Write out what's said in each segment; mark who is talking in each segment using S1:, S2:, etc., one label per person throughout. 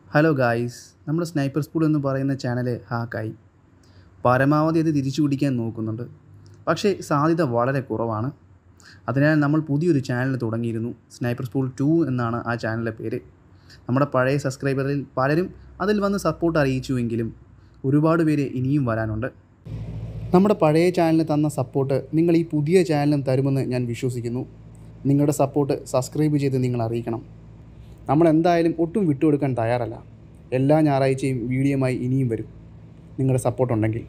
S1: hello guys നമ്മുടെ sniper school എന്ന് പറയുന്ന ചാനൽ ഹാക്കായി പരമാവധി അത് തിരിച്ചു പിടിക്കാൻ നോക്കുന്നുണ്ട് പക്ഷേ സാധ്യത വളരെ കുറവാണ് അതിനാൽ നമ്മൾ പുതിയൊരു ചാനൽ തുടങ്ങിയിരുന്നു സ്നൈപ്പർ സ്കൂൾ ടു എന്നാണ് ആ ചാനലിൻ്റെ പേര് നമ്മുടെ പഴയ സബ്സ്ക്രൈബറിൽ പലരും അതിൽ വന്ന് സപ്പോർട്ട് അറിയിച്ചുവെങ്കിലും ഒരുപാട് പേര് ഇനിയും വരാനുണ്ട് നമ്മുടെ പഴയ ചാനലിന് തന്ന സപ്പോർട്ട് നിങ്ങൾ ഈ പുതിയ ചാനലിനും തരുമെന്ന് ഞാൻ വിശ്വസിക്കുന്നു നിങ്ങളുടെ സപ്പോർട്ട് സബ്സ്ക്രൈബ് ചെയ്ത് നിങ്ങൾ അറിയിക്കണം നമ്മൾ എന്തായാലും ഒട്ടും വിട്ടുകൊടുക്കാൻ തയ്യാറല്ല എല്ലാ ഞായറാഴ്ചയും വീഡിയോയുമായി ഇനിയും വരും നിങ്ങളുടെ സപ്പോർട്ട് ഉണ്ടെങ്കിൽ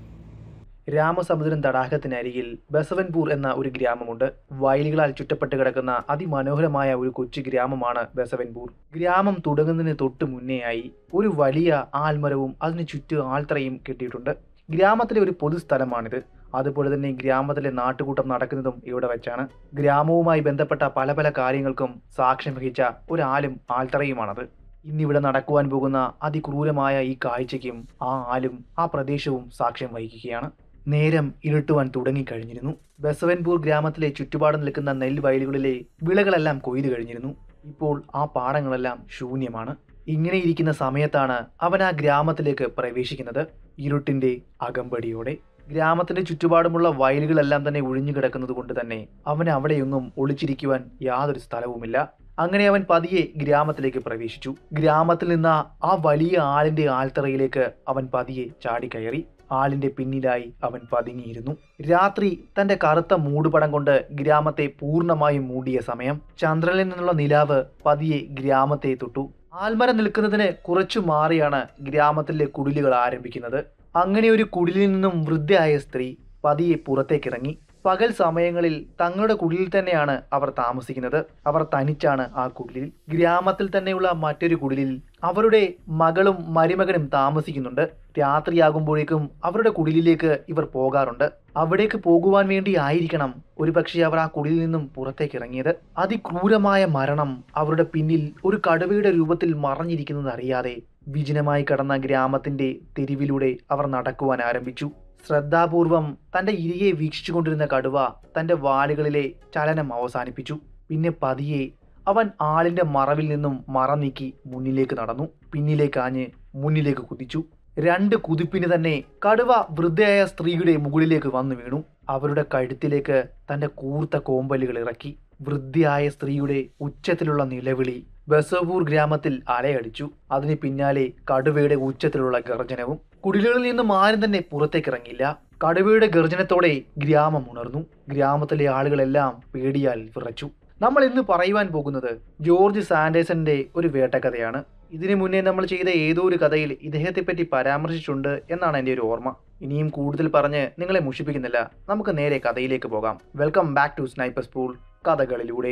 S2: രാമസമുദ്രം തടാകത്തിനരികിൽ ബസവൻപൂർ എന്ന ഒരു ഗ്രാമമുണ്ട് വയലുകളാൽ ചുറ്റപ്പെട്ട് കിടക്കുന്ന അതിമനോഹരമായ ഒരു കൊച്ചു ഗ്രാമമാണ് ബസവൻപൂർ ഗ്രാമം തുടങ്ങുന്നതിന് തൊട്ട് മുന്നേയായി ഒരു വലിയ ആൽമരവും അതിന് ചുറ്റും ആൾത്തറയും കെട്ടിയിട്ടുണ്ട് ഗ്രാമത്തിലെ ഒരു പൊതുസ്ഥലമാണിത് അതുപോലെ തന്നെ ഗ്രാമത്തിലെ നാട്ടുകൂട്ടം നടക്കുന്നതും ഇവിടെ വെച്ചാണ് ഗ്രാമവുമായി ബന്ധപ്പെട്ട പല പല കാര്യങ്ങൾക്കും സാക്ഷ്യം വഹിച്ച ഒരു ആലും ആൽത്തറയുമാണത് ഇന്നിവിടെ നടക്കുവാൻ പോകുന്ന അതിക്രൂരമായ ഈ കാഴ്ചയ്ക്കും ആ ആലും ആ പ്രദേശവും സാക്ഷ്യം വഹിക്കുകയാണ് നേരം ഇരുട്ടുവാൻ തുടങ്ങിക്കഴിഞ്ഞിരുന്നു ബസവൻപൂർ ഗ്രാമത്തിലെ ചുറ്റുപാട് നിൽക്കുന്ന നെൽവയലുകളിലെ വിളകളെല്ലാം കൊയ്തു കഴിഞ്ഞിരുന്നു ഇപ്പോൾ ആ പാടങ്ങളെല്ലാം ശൂന്യമാണ് ഇങ്ങനെ ഇരിക്കുന്ന സമയത്താണ് അവൻ ആ ഗ്രാമത്തിലേക്ക് പ്രവേശിക്കുന്നത് ഇരുട്ടിന്റെ അകമ്പടിയോടെ ഗ്രാമത്തിന്റെ ചുറ്റുപാടുമുള്ള വയലുകളെല്ലാം തന്നെ ഒഴിഞ്ഞു കിടക്കുന്നത് കൊണ്ട് തന്നെ അവന് അവിടെയൊന്നും ഒളിച്ചിരിക്കുവാൻ യാതൊരു സ്ഥലവുമില്ല അങ്ങനെ അവൻ പതിയെ ഗ്രാമത്തിലേക്ക് പ്രവേശിച്ചു ഗ്രാമത്തിൽ നിന്ന് ആ വലിയ ആളിന്റെ ആൽത്തറയിലേക്ക് അവൻ പതിയെ ചാടിക്കയറി ആളിന്റെ പിന്നിലായി അവൻ പതുങ്ങിയിരുന്നു രാത്രി തന്റെ കറുത്ത മൂടുപടം കൊണ്ട് ഗ്രാമത്തെ പൂർണ്ണമായും മൂടിയ സമയം ചന്ദ്രനിൽ നിന്നുള്ള നിലാവ് പതിയെ ഗ്രാമത്തെ തൊട്ടു ആൽമരം നിൽക്കുന്നതിന് കുറച്ചു മാറിയാണ് ഗ്രാമത്തിലെ കുടിലുകൾ ആരംഭിക്കുന്നത് അങ്ങനെ ഒരു കുടിലിൽ നിന്നും വൃദ്ധയായ സ്ത്രീ പതിയെ പുറത്തേക്കിറങ്ങി പകൽ സമയങ്ങളിൽ തങ്ങളുടെ കുടിലിൽ തന്നെയാണ് അവർ താമസിക്കുന്നത് അവർ തനിച്ചാണ് ആ കുടിലിൽ ഗ്രാമത്തിൽ തന്നെയുള്ള മറ്റൊരു കുടിലിൽ അവരുടെ മകളും മരുമകനും താമസിക്കുന്നുണ്ട് രാത്രിയാകുമ്പോഴേക്കും അവരുടെ കുടിലിലേക്ക് ഇവർ പോകാറുണ്ട് അവിടേക്ക് പോകുവാൻ വേണ്ടി ആയിരിക്കണം ഒരുപക്ഷെ അവർ ആ കുടിലിൽ നിന്നും പുറത്തേക്ക് ഇറങ്ങിയത് അതിക്രൂരമായ മരണം അവരുടെ പിന്നിൽ ഒരു കടുവയുടെ രൂപത്തിൽ മറഞ്ഞിരിക്കുന്നത് അറിയാതെ വിജനമായി കടന്ന ഗ്രാമത്തിന്റെ തെരുവിലൂടെ അവർ നടക്കുവാൻ ആരംഭിച്ചു ശ്രദ്ധാപൂർവം തന്റെ ഇരയെ വീക്ഷിച്ചുകൊണ്ടിരുന്ന കടുവ തന്റെ വാലുകളിലെ ചലനം അവസാനിപ്പിച്ചു പിന്നെ പതിയെ അവൻ ആളിന്റെ മറവിൽ നിന്നും മറ നീക്കി മുന്നിലേക്ക് നടന്നു പിന്നിലേക്കാഞ്ഞ് മുന്നിലേക്ക് കുതിച്ചു രണ്ട് കുതിപ്പിന് തന്നെ കടുവ വൃദ്ധയായ സ്ത്രീയുടെ മുകളിലേക്ക് വന്നു വീണു അവരുടെ കഴുത്തിലേക്ക് തന്റെ കൂർത്ത കോമ്പലുകൾ ഇറക്കി വൃദ്ധയായ സ്ത്രീയുടെ ഉച്ചത്തിലുള്ള നിലവിളി ബസവൂർ ഗ്രാമത്തിൽ അലയടിച്ചു അതിന് പിന്നാലെ കടുവയുടെ ഉച്ചത്തിലുള്ള ഗർജനവും കുടിലുകളിൽ നിന്നും ആരും തന്നെ പുറത്തേക്കിറങ്ങില്ല കടുവയുടെ ഗർജനത്തോടെ ഗ്രാമം ഉണർന്നു ഗ്രാമത്തിലെ ആളുകളെല്ലാം പേടിയാൽ വിറച്ചു നമ്മൾ ഇന്ന് പറയുവാൻ പോകുന്നത് ജോർജ് സാൻഡേഴ്സന്റെ ഒരു വേട്ടക്കഥയാണ് ഇതിനു മുന്നേ നമ്മൾ ചെയ്ത ഏതോ ഒരു കഥയിൽ ഇദ്ദേഹത്തെ പറ്റി പരാമർശിച്ചിട്ടുണ്ട് എന്നാണ് എൻ്റെ ഒരു ഓർമ്മ ഇനിയും കൂടുതൽ പറഞ്ഞ് നിങ്ങളെ മുഷിപ്പിക്കുന്നില്ല നമുക്ക് നേരെ കഥയിലേക്ക് പോകാം welcome back to sniper school കഥകളിലൂടെ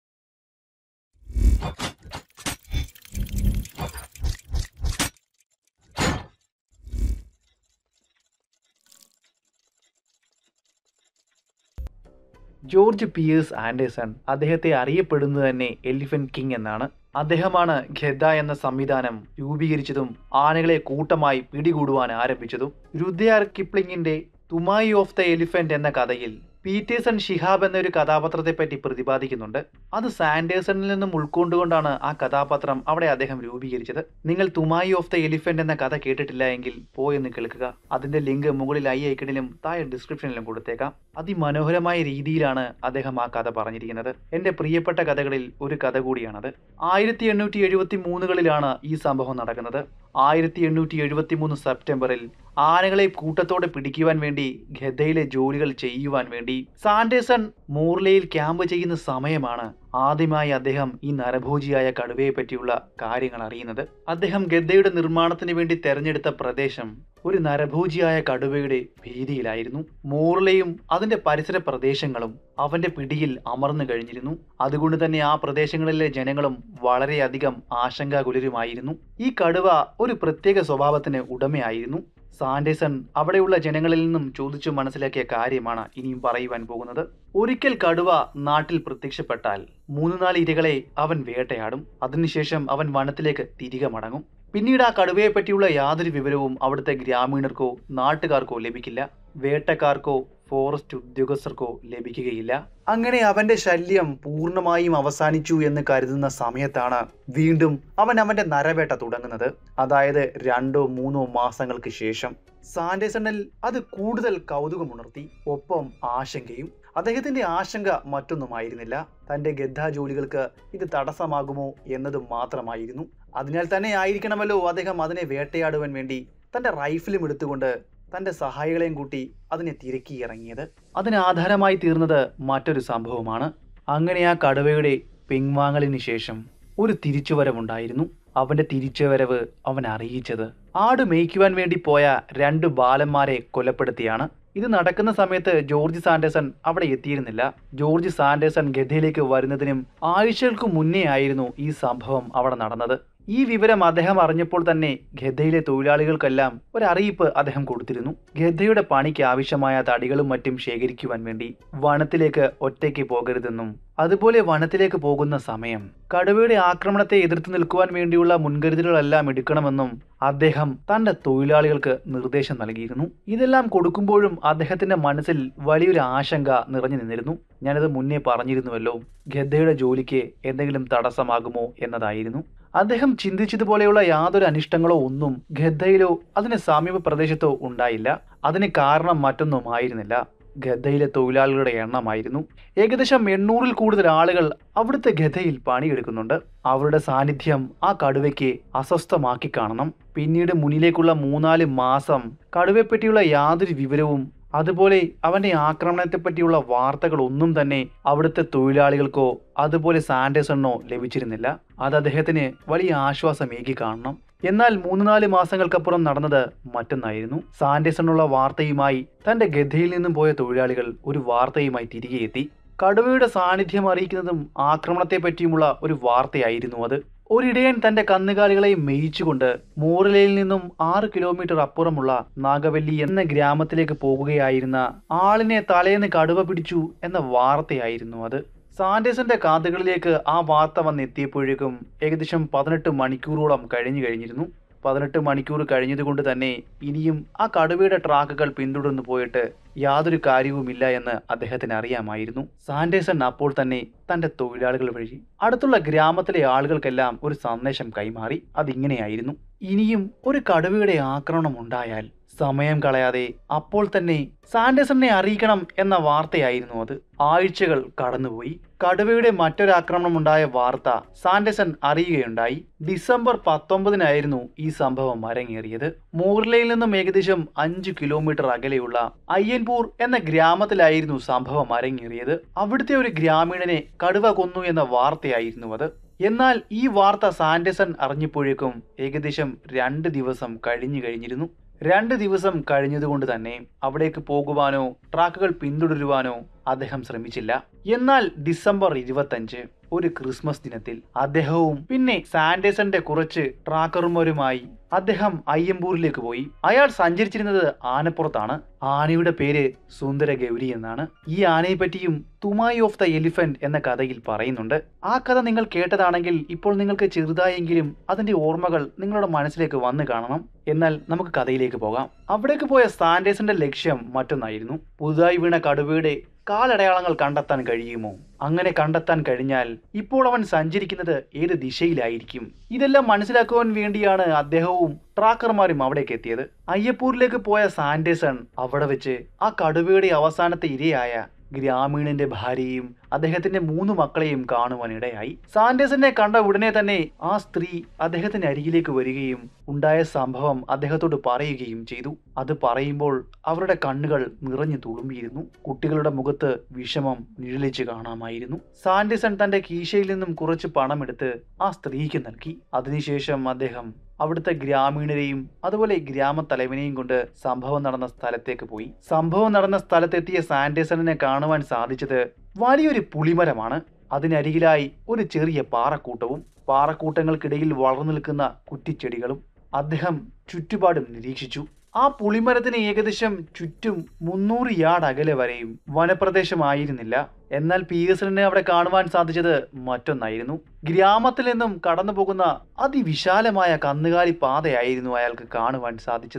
S2: ജോർജ് പിയേഴ്സ് ആൻഡേഴ്സൺ അദ്ദേഹത്തെ അറിയപ്പെടുന്നത് തന്നെ എലിഫന്റ് കിങ് എന്നാണ് അദ്ദേഹമാണ് ഖെദ എന്ന സംവിധാനം രൂപീകരിച്ചതും ആനകളെ കൂട്ടമായി പിടികൂടുവാൻ ആരംഭിച്ചതും രുദ്യാർ കിപ്ലിങ്ങിന്റെ തുമായി ഓഫ് ദ എലിഫന്റ് എന്ന കഥയിൽ പീറ്റേഴ്സൺ ഷിഹാബ് എന്നൊരു കഥാപാത്രത്തെ പറ്റി പ്രതിപാദിക്കുന്നുണ്ട് അത് സാൻഡേഴ്സണിൽ നിന്നും ഉൾക്കൊണ്ടുകൊണ്ടാണ് ആ കഥാപാത്രം അവിടെ അദ്ദേഹം രൂപീകരിച്ചത് നിങ്ങൾ തുമായി ഓഫ് ദ എലിഫന്റ് എന്ന കഥ കേട്ടിട്ടില്ല എങ്കിൽ പോയെന്ന് കേൾക്കുക അതിന്റെ ലിങ്ക് മുകളിൽ ഐ ഐക്കണിലും താഴെ ഡിസ്ക്രിപ്ഷനിലും കൊടുത്തേക്കാം അതിമനോഹരമായ രീതിയിലാണ് അദ്ദേഹം ആ കഥ പറഞ്ഞിരിക്കുന്നത് എന്റെ പ്രിയപ്പെട്ട കഥകളിൽ ഒരു കഥ കൂടിയാണത് ആയിരത്തി എണ്ണൂറ്റി എഴുപത്തി മൂന്നുകളിലാണ് ഈ സംഭവം നടക്കുന്നത് ആയിരത്തി എണ്ണൂറ്റി എഴുപത്തി മൂന്ന് സെപ്റ്റംബറിൽ ആനകളെ കൂട്ടത്തോടെ പിടിക്കുവാൻ വേണ്ടി ഖദയിലെ ജോലികൾ ചെയ്യുവാൻ വേണ്ടി സാൻഡേഴ്സൺ മോർലയിൽ ക്യാമ്പ് ചെയ്യുന്ന സമയമാണ് ആദ്യമായി അദ്ദേഹം ഈ നരഭോജിയായ കടുവയെ പറ്റിയുള്ള കാര്യങ്ങൾ അറിയുന്നത് അദ്ദേഹം ഗദ്ദയുടെ നിർമ്മാണത്തിന് വേണ്ടി തെരഞ്ഞെടുത്ത പ്രദേശം ഒരു നരഭോജിയായ കടുവയുടെ ഭീതിയിലായിരുന്നു മോർലയും അതിന്റെ പരിസര പ്രദേശങ്ങളും അവന്റെ പിടിയിൽ അമർന്നു കഴിഞ്ഞിരുന്നു അതുകൊണ്ട് തന്നെ ആ പ്രദേശങ്ങളിലെ ജനങ്ങളും വളരെയധികം ആശങ്കാകുലരുമായിരുന്നു ഈ കടുവ ഒരു പ്രത്യേക സ്വഭാവത്തിന് ഉടമയായിരുന്നു സാൻഡേഴ്സൺ അവിടെയുള്ള ജനങ്ങളിൽ നിന്നും ചോദിച്ചു മനസ്സിലാക്കിയ കാര്യമാണ് ഇനിയും പറയുവാൻ പോകുന്നത് ഒരിക്കൽ കടുവ നാട്ടിൽ പ്രത്യക്ഷപ്പെട്ടാൽ മൂന്ന് നാല് ഇരകളെ അവൻ വേട്ടയാടും അതിനുശേഷം അവൻ വനത്തിലേക്ക് തിരികെ മടങ്ങും പിന്നീട് ആ കടുവയെ പറ്റിയുള്ള യാതൊരു വിവരവും അവിടുത്തെ ഗ്രാമീണർക്കോ നാട്ടുകാർക്കോ ലഭിക്കില്ല വേട്ടക്കാർക്കോ ഫോറസ്റ്റ് ഉദ്യോഗസ്ഥർക്കോ ലഭിക്കുകയില്ല
S1: അങ്ങനെ അവന്റെ ശല്യം പൂർണ്ണമായും അവസാനിച്ചു എന്ന് കരുതുന്ന സമയത്താണ് വീണ്ടും അവൻ അവന്റെ നരവേട്ട തുടങ്ങുന്നത് അതായത് രണ്ടോ മൂന്നോ മാസങ്ങൾക്ക് ശേഷം സാൻഡേസണിൽ അത് കൂടുതൽ കൗതുകമുണർത്തി ഒപ്പം ആശങ്കയും അദ്ദേഹത്തിന്റെ ആശങ്ക മറ്റൊന്നുമായിരുന്നില്ല തന്റെ ഗദ്ദ ജോലികൾക്ക് ഇത് തടസ്സമാകുമോ എന്നത് മാത്രമായിരുന്നു അതിനാൽ തന്നെ ആയിരിക്കണമല്ലോ അദ്ദേഹം അതിനെ വേട്ടയാടുവാൻ വേണ്ടി തന്റെ റൈഫിലും എടുത്തുകൊണ്ട് തന്റെ സഹായികളെയും കൂട്ടി അതിനെ തിരക്കി ഇറങ്ങിയത്
S2: അതിന് ആധാരമായി തീർന്നത് മറ്റൊരു സംഭവമാണ് അങ്ങനെ ആ കടുവയുടെ പിൻവാങ്ങലിന് ശേഷം ഒരു തിരിച്ചുവരവുണ്ടായിരുന്നു അവന്റെ തിരിച്ചുവരവ് അവൻ അറിയിച്ചത് ആട് മേയ്ക്കുവാൻ വേണ്ടി പോയ രണ്ട് ബാലന്മാരെ കൊലപ്പെടുത്തിയാണ് ഇത് നടക്കുന്ന സമയത്ത് ജോർജ് സാൻഡേഴ്സൺ അവിടെ എത്തിയിരുന്നില്ല ജോർജ് സാൻഡേഴ്സൺ ഗദ്ദയിലേക്ക് വരുന്നതിനും ആഴ്ചകൾക്ക് മുന്നേ ആയിരുന്നു ഈ സംഭവം അവിടെ നടന്നത് ഈ വിവരം അദ്ദേഹം അറിഞ്ഞപ്പോൾ തന്നെ ഗദ്ദയിലെ തൊഴിലാളികൾക്കെല്ലാം ഒരു അറിയിപ്പ് അദ്ദേഹം കൊടുത്തിരുന്നു ഗദ്ദയുടെ പണിക്ക് ആവശ്യമായ തടികളും മറ്റും ശേഖരിക്കുവാൻ വേണ്ടി വനത്തിലേക്ക് ഒറ്റയ്ക്ക് പോകരുതെന്നും അതുപോലെ വനത്തിലേക്ക് പോകുന്ന സമയം കടുവയുടെ ആക്രമണത്തെ എതിർത്ത് നിൽക്കുവാൻ വേണ്ടിയുള്ള മുൻകരുതലുകളെല്ലാം എടുക്കണമെന്നും അദ്ദേഹം തന്റെ തൊഴിലാളികൾക്ക് നിർദ്ദേശം നൽകിയിരുന്നു ഇതെല്ലാം കൊടുക്കുമ്പോഴും അദ്ദേഹത്തിന്റെ മനസ്സിൽ വലിയൊരു ആശങ്ക നിറഞ്ഞു നിന്നിരുന്നു ഞാനത് മുന്നേ പറഞ്ഞിരുന്നുവല്ലോ ഗദ്ദയുടെ ജോലിക്ക് എന്തെങ്കിലും തടസ്സമാകുമോ എന്നതായിരുന്നു അദ്ദേഹം ചിന്തിച്ചതുപോലെയുള്ള യാതൊരു അനിഷ്ടങ്ങളോ ഒന്നും ഗദ്ദയിലോ അതിന് സമീപ പ്രദേശത്തോ ഉണ്ടായില്ല അതിന് കാരണം മറ്റൊന്നും ആയിരുന്നില്ല ഗദ്ദയിലെ തൊഴിലാളികളുടെ എണ്ണമായിരുന്നു ഏകദേശം എണ്ണൂറിൽ കൂടുതൽ ആളുകൾ അവിടുത്തെ ഗദ്ദയിൽ പണിയെടുക്കുന്നുണ്ട് അവരുടെ സാന്നിധ്യം ആ കടുവയ്ക്ക് അസ്വസ്ഥമാക്കി കാണണം പിന്നീട് മുന്നിലേക്കുള്ള മൂന്നാല് മാസം കടുവയെപ്പറ്റിയുള്ള യാതൊരു വിവരവും അതുപോലെ അവന്റെ ആക്രമണത്തെപ്പറ്റിയുള്ള വാർത്തകൾ ഒന്നും തന്നെ അവിടുത്തെ തൊഴിലാളികൾക്കോ അതുപോലെ സാൻഡേഴ്സണിനോ ലഭിച്ചിരുന്നില്ല അത് അദ്ദേഹത്തിന് വലിയ ആശ്വാസമേകി കാണണം എന്നാൽ മൂന്ന് നാല് മാസങ്ങൾക്കപ്പുറം നടന്നത് മറ്റൊന്നായിരുന്നു സാൻഡേഴ്സണിനുള്ള വാർത്തയുമായി തന്റെ ഗദ്ദയിൽ നിന്നും പോയ തൊഴിലാളികൾ ഒരു വാർത്തയുമായി തിരികെ എത്തി കടുവയുടെ സാന്നിധ്യം അറിയിക്കുന്നതും ആക്രമണത്തെ പറ്റിയുമുള്ള ഒരു വാർത്തയായിരുന്നു അത് ഒരിടയൻ തന്റെ കന്നുകാലികളെ മേയിച്ചുകൊണ്ട് മോറിലയിൽ നിന്നും ആറ് കിലോമീറ്റർ അപ്പുറമുള്ള നാഗവല്ലി എന്ന ഗ്രാമത്തിലേക്ക് പോകുകയായിരുന്ന ആളിനെ തലേന്ന് കടുവ പിടിച്ചു എന്ന വാർത്തയായിരുന്നു അത് സാൻഡേഴ്സന്റെ കാതുകളിലേക്ക് ആ വാർത്ത വന്നെത്തിയപ്പോഴേക്കും ഏകദേശം പതിനെട്ട് മണിക്കൂറോളം കഴിഞ്ഞു കഴിഞ്ഞിരുന്നു പതിനെട്ട് മണിക്കൂർ കഴിഞ്ഞതുകൊണ്ട് തന്നെ ഇനിയും ആ കടുവയുടെ ട്രാക്കുകൾ പിന്തുടർന്നു പോയിട്ട് യാതൊരു കാര്യവുമില്ല എന്ന് അദ്ദേഹത്തിന് അറിയാമായിരുന്നു സാൻഡേഴ്സൺ അപ്പോൾ തന്നെ തന്റെ തൊഴിലാളികൾ വഴി അടുത്തുള്ള ഗ്രാമത്തിലെ ആളുകൾക്കെല്ലാം ഒരു സന്ദേശം കൈമാറി അതിങ്ങനെയായിരുന്നു ഇനിയും ഒരു കടുവയുടെ ആക്രമണം ഉണ്ടായാൽ സമയം കളയാതെ അപ്പോൾ തന്നെ സാൻഡേഴ്സണിനെ അറിയിക്കണം എന്ന വാർത്തയായിരുന്നു അത് ആഴ്ചകൾ കടന്നുപോയി കടുവയുടെ മറ്റൊരാക്രമണം ഉണ്ടായ വാർത്ത സാൻഡേഴ്സൺ അറിയുകയുണ്ടായി ഡിസംബർ പത്തൊമ്പതിനായിരുന്നു ഈ സംഭവം അരങ്ങേറിയത് മോർലയിൽ നിന്നും ഏകദേശം അഞ്ച് കിലോമീറ്റർ അകലെയുള്ള അയ്യൻപൂർ എന്ന ഗ്രാമത്തിലായിരുന്നു സംഭവം അരങ്ങേറിയത് അവിടുത്തെ ഒരു ഗ്രാമീണനെ കടുവ കൊന്നു എന്ന വാർത്തയായിരുന്നു അത് എന്നാൽ ഈ വാർത്ത സാൻഡേഴ്സൺ അറിഞ്ഞപ്പോഴേക്കും ഏകദേശം രണ്ട് ദിവസം കഴിഞ്ഞു കഴിഞ്ഞിരുന്നു രണ്ട് ദിവസം കഴിഞ്ഞതുകൊണ്ട് തന്നെ അവിടേക്ക് പോകുവാനോ ട്രാക്കുകൾ പിന്തുടരുവാനോ അദ്ദേഹം ശ്രമിച്ചില്ല എന്നാൽ ഡിസംബർ ഇരുപത്തഞ്ച് ഒരു ക്രിസ്മസ് ദിനത്തിൽ അദ്ദേഹവും പിന്നെ സാൻഡേഴ്സന്റെ കുറച്ച് ട്രാക്കർമാരുമായി അദ്ദേഹം അയ്യമ്പൂരിലേക്ക് പോയി അയാൾ സഞ്ചരിച്ചിരുന്നത് ആനപ്പുറത്താണ് ആനയുടെ പേര് സുന്ദര ഗൗരി എന്നാണ് ഈ ആനയെ പറ്റിയും തുമായി ഓഫ് ദ എലിഫന്റ് എന്ന കഥയിൽ പറയുന്നുണ്ട് ആ കഥ നിങ്ങൾ കേട്ടതാണെങ്കിൽ ഇപ്പോൾ നിങ്ങൾക്ക് ചെറുതായെങ്കിലും അതിന്റെ ഓർമ്മകൾ നിങ്ങളുടെ മനസ്സിലേക്ക് വന്നു കാണണം എന്നാൽ നമുക്ക് കഥയിലേക്ക് പോകാം അവിടേക്ക് പോയ സാൻഡേഴ്സിന്റെ ലക്ഷ്യം മറ്റൊന്നായിരുന്നു പുതുതായി വീണ കടുവയുടെ കാലടയാളങ്ങൾ കണ്ടെത്താൻ കഴിയുമോ അങ്ങനെ കണ്ടെത്താൻ കഴിഞ്ഞാൽ ഇപ്പോൾ അവൻ സഞ്ചരിക്കുന്നത് ഏത് ദിശയിലായിരിക്കും ഇതെല്ലാം മനസ്സിലാക്കുവാൻ വേണ്ടിയാണ് അദ്ദേഹവും ട്രാക്കർമാരും അവിടേക്ക് എത്തിയത് അയ്യപ്പൂരിലേക്ക് പോയ സാൻഡേഴ്സൺ അവിടെ വെച്ച് ആ കടുവയുടെ അവസാനത്തെ ഇരയായ ഗ്രാമീണന്റെ ഭാര്യയും അദ്ദേഹത്തിന്റെ മൂന്ന് മക്കളെയും കാണുവാനിടയായി സാൻഡേഴ്സനെ കണ്ട ഉടനെ തന്നെ ആ സ്ത്രീ അദ്ദേഹത്തിന്റെ അരികിലേക്ക് വരികയും ഉണ്ടായ സംഭവം അദ്ദേഹത്തോട് പറയുകയും ചെയ്തു അത് പറയുമ്പോൾ അവരുടെ കണ്ണുകൾ നിറഞ്ഞു തുളുമ്പിയിരുന്നു കുട്ടികളുടെ മുഖത്ത് വിഷമം നിഴലിച്ച് കാണാമായിരുന്നു സാൻഡേഴ്സൺ തന്റെ കീശയിൽ നിന്നും കുറച്ച് പണമെടുത്ത് ആ സ്ത്രീക്ക് നൽകി അതിനുശേഷം അദ്ദേഹം അവിടുത്തെ ഗ്രാമീണരെയും അതുപോലെ ഗ്രാമത്തലവനെയും കൊണ്ട് സംഭവം നടന്ന സ്ഥലത്തേക്ക് പോയി സംഭവം നടന്ന സ്ഥലത്തെത്തിയ സാൻഡേഴ്സണിനെ കാണുവാൻ സാധിച്ചത് വലിയൊരു പുളിമരമാണ് അതിനരികിലായി ഒരു ചെറിയ പാറക്കൂട്ടവും പാറക്കൂട്ടങ്ങൾക്കിടയിൽ വളർന്നു നിൽക്കുന്ന കുറ്റിച്ചെടികളും അദ്ദേഹം ചുറ്റുപാടും നിരീക്ഷിച്ചു ആ പുളിമരത്തിന് ഏകദേശം ചുറ്റും മുന്നൂറ് യാർഡ് അകലെ വരെയും വനപ്രദേശമായിരുന്നില്ല എന്നാൽ പി എസ് അവിടെ കാണുവാൻ സാധിച്ചത് മറ്റൊന്നായിരുന്നു ഗ്രാമത്തിൽ നിന്നും കടന്നു പോകുന്ന അതിവിശാലമായ കന്നുകാലി പാതയായിരുന്നു അയാൾക്ക് കാണുവാൻ സാധിച്ചത്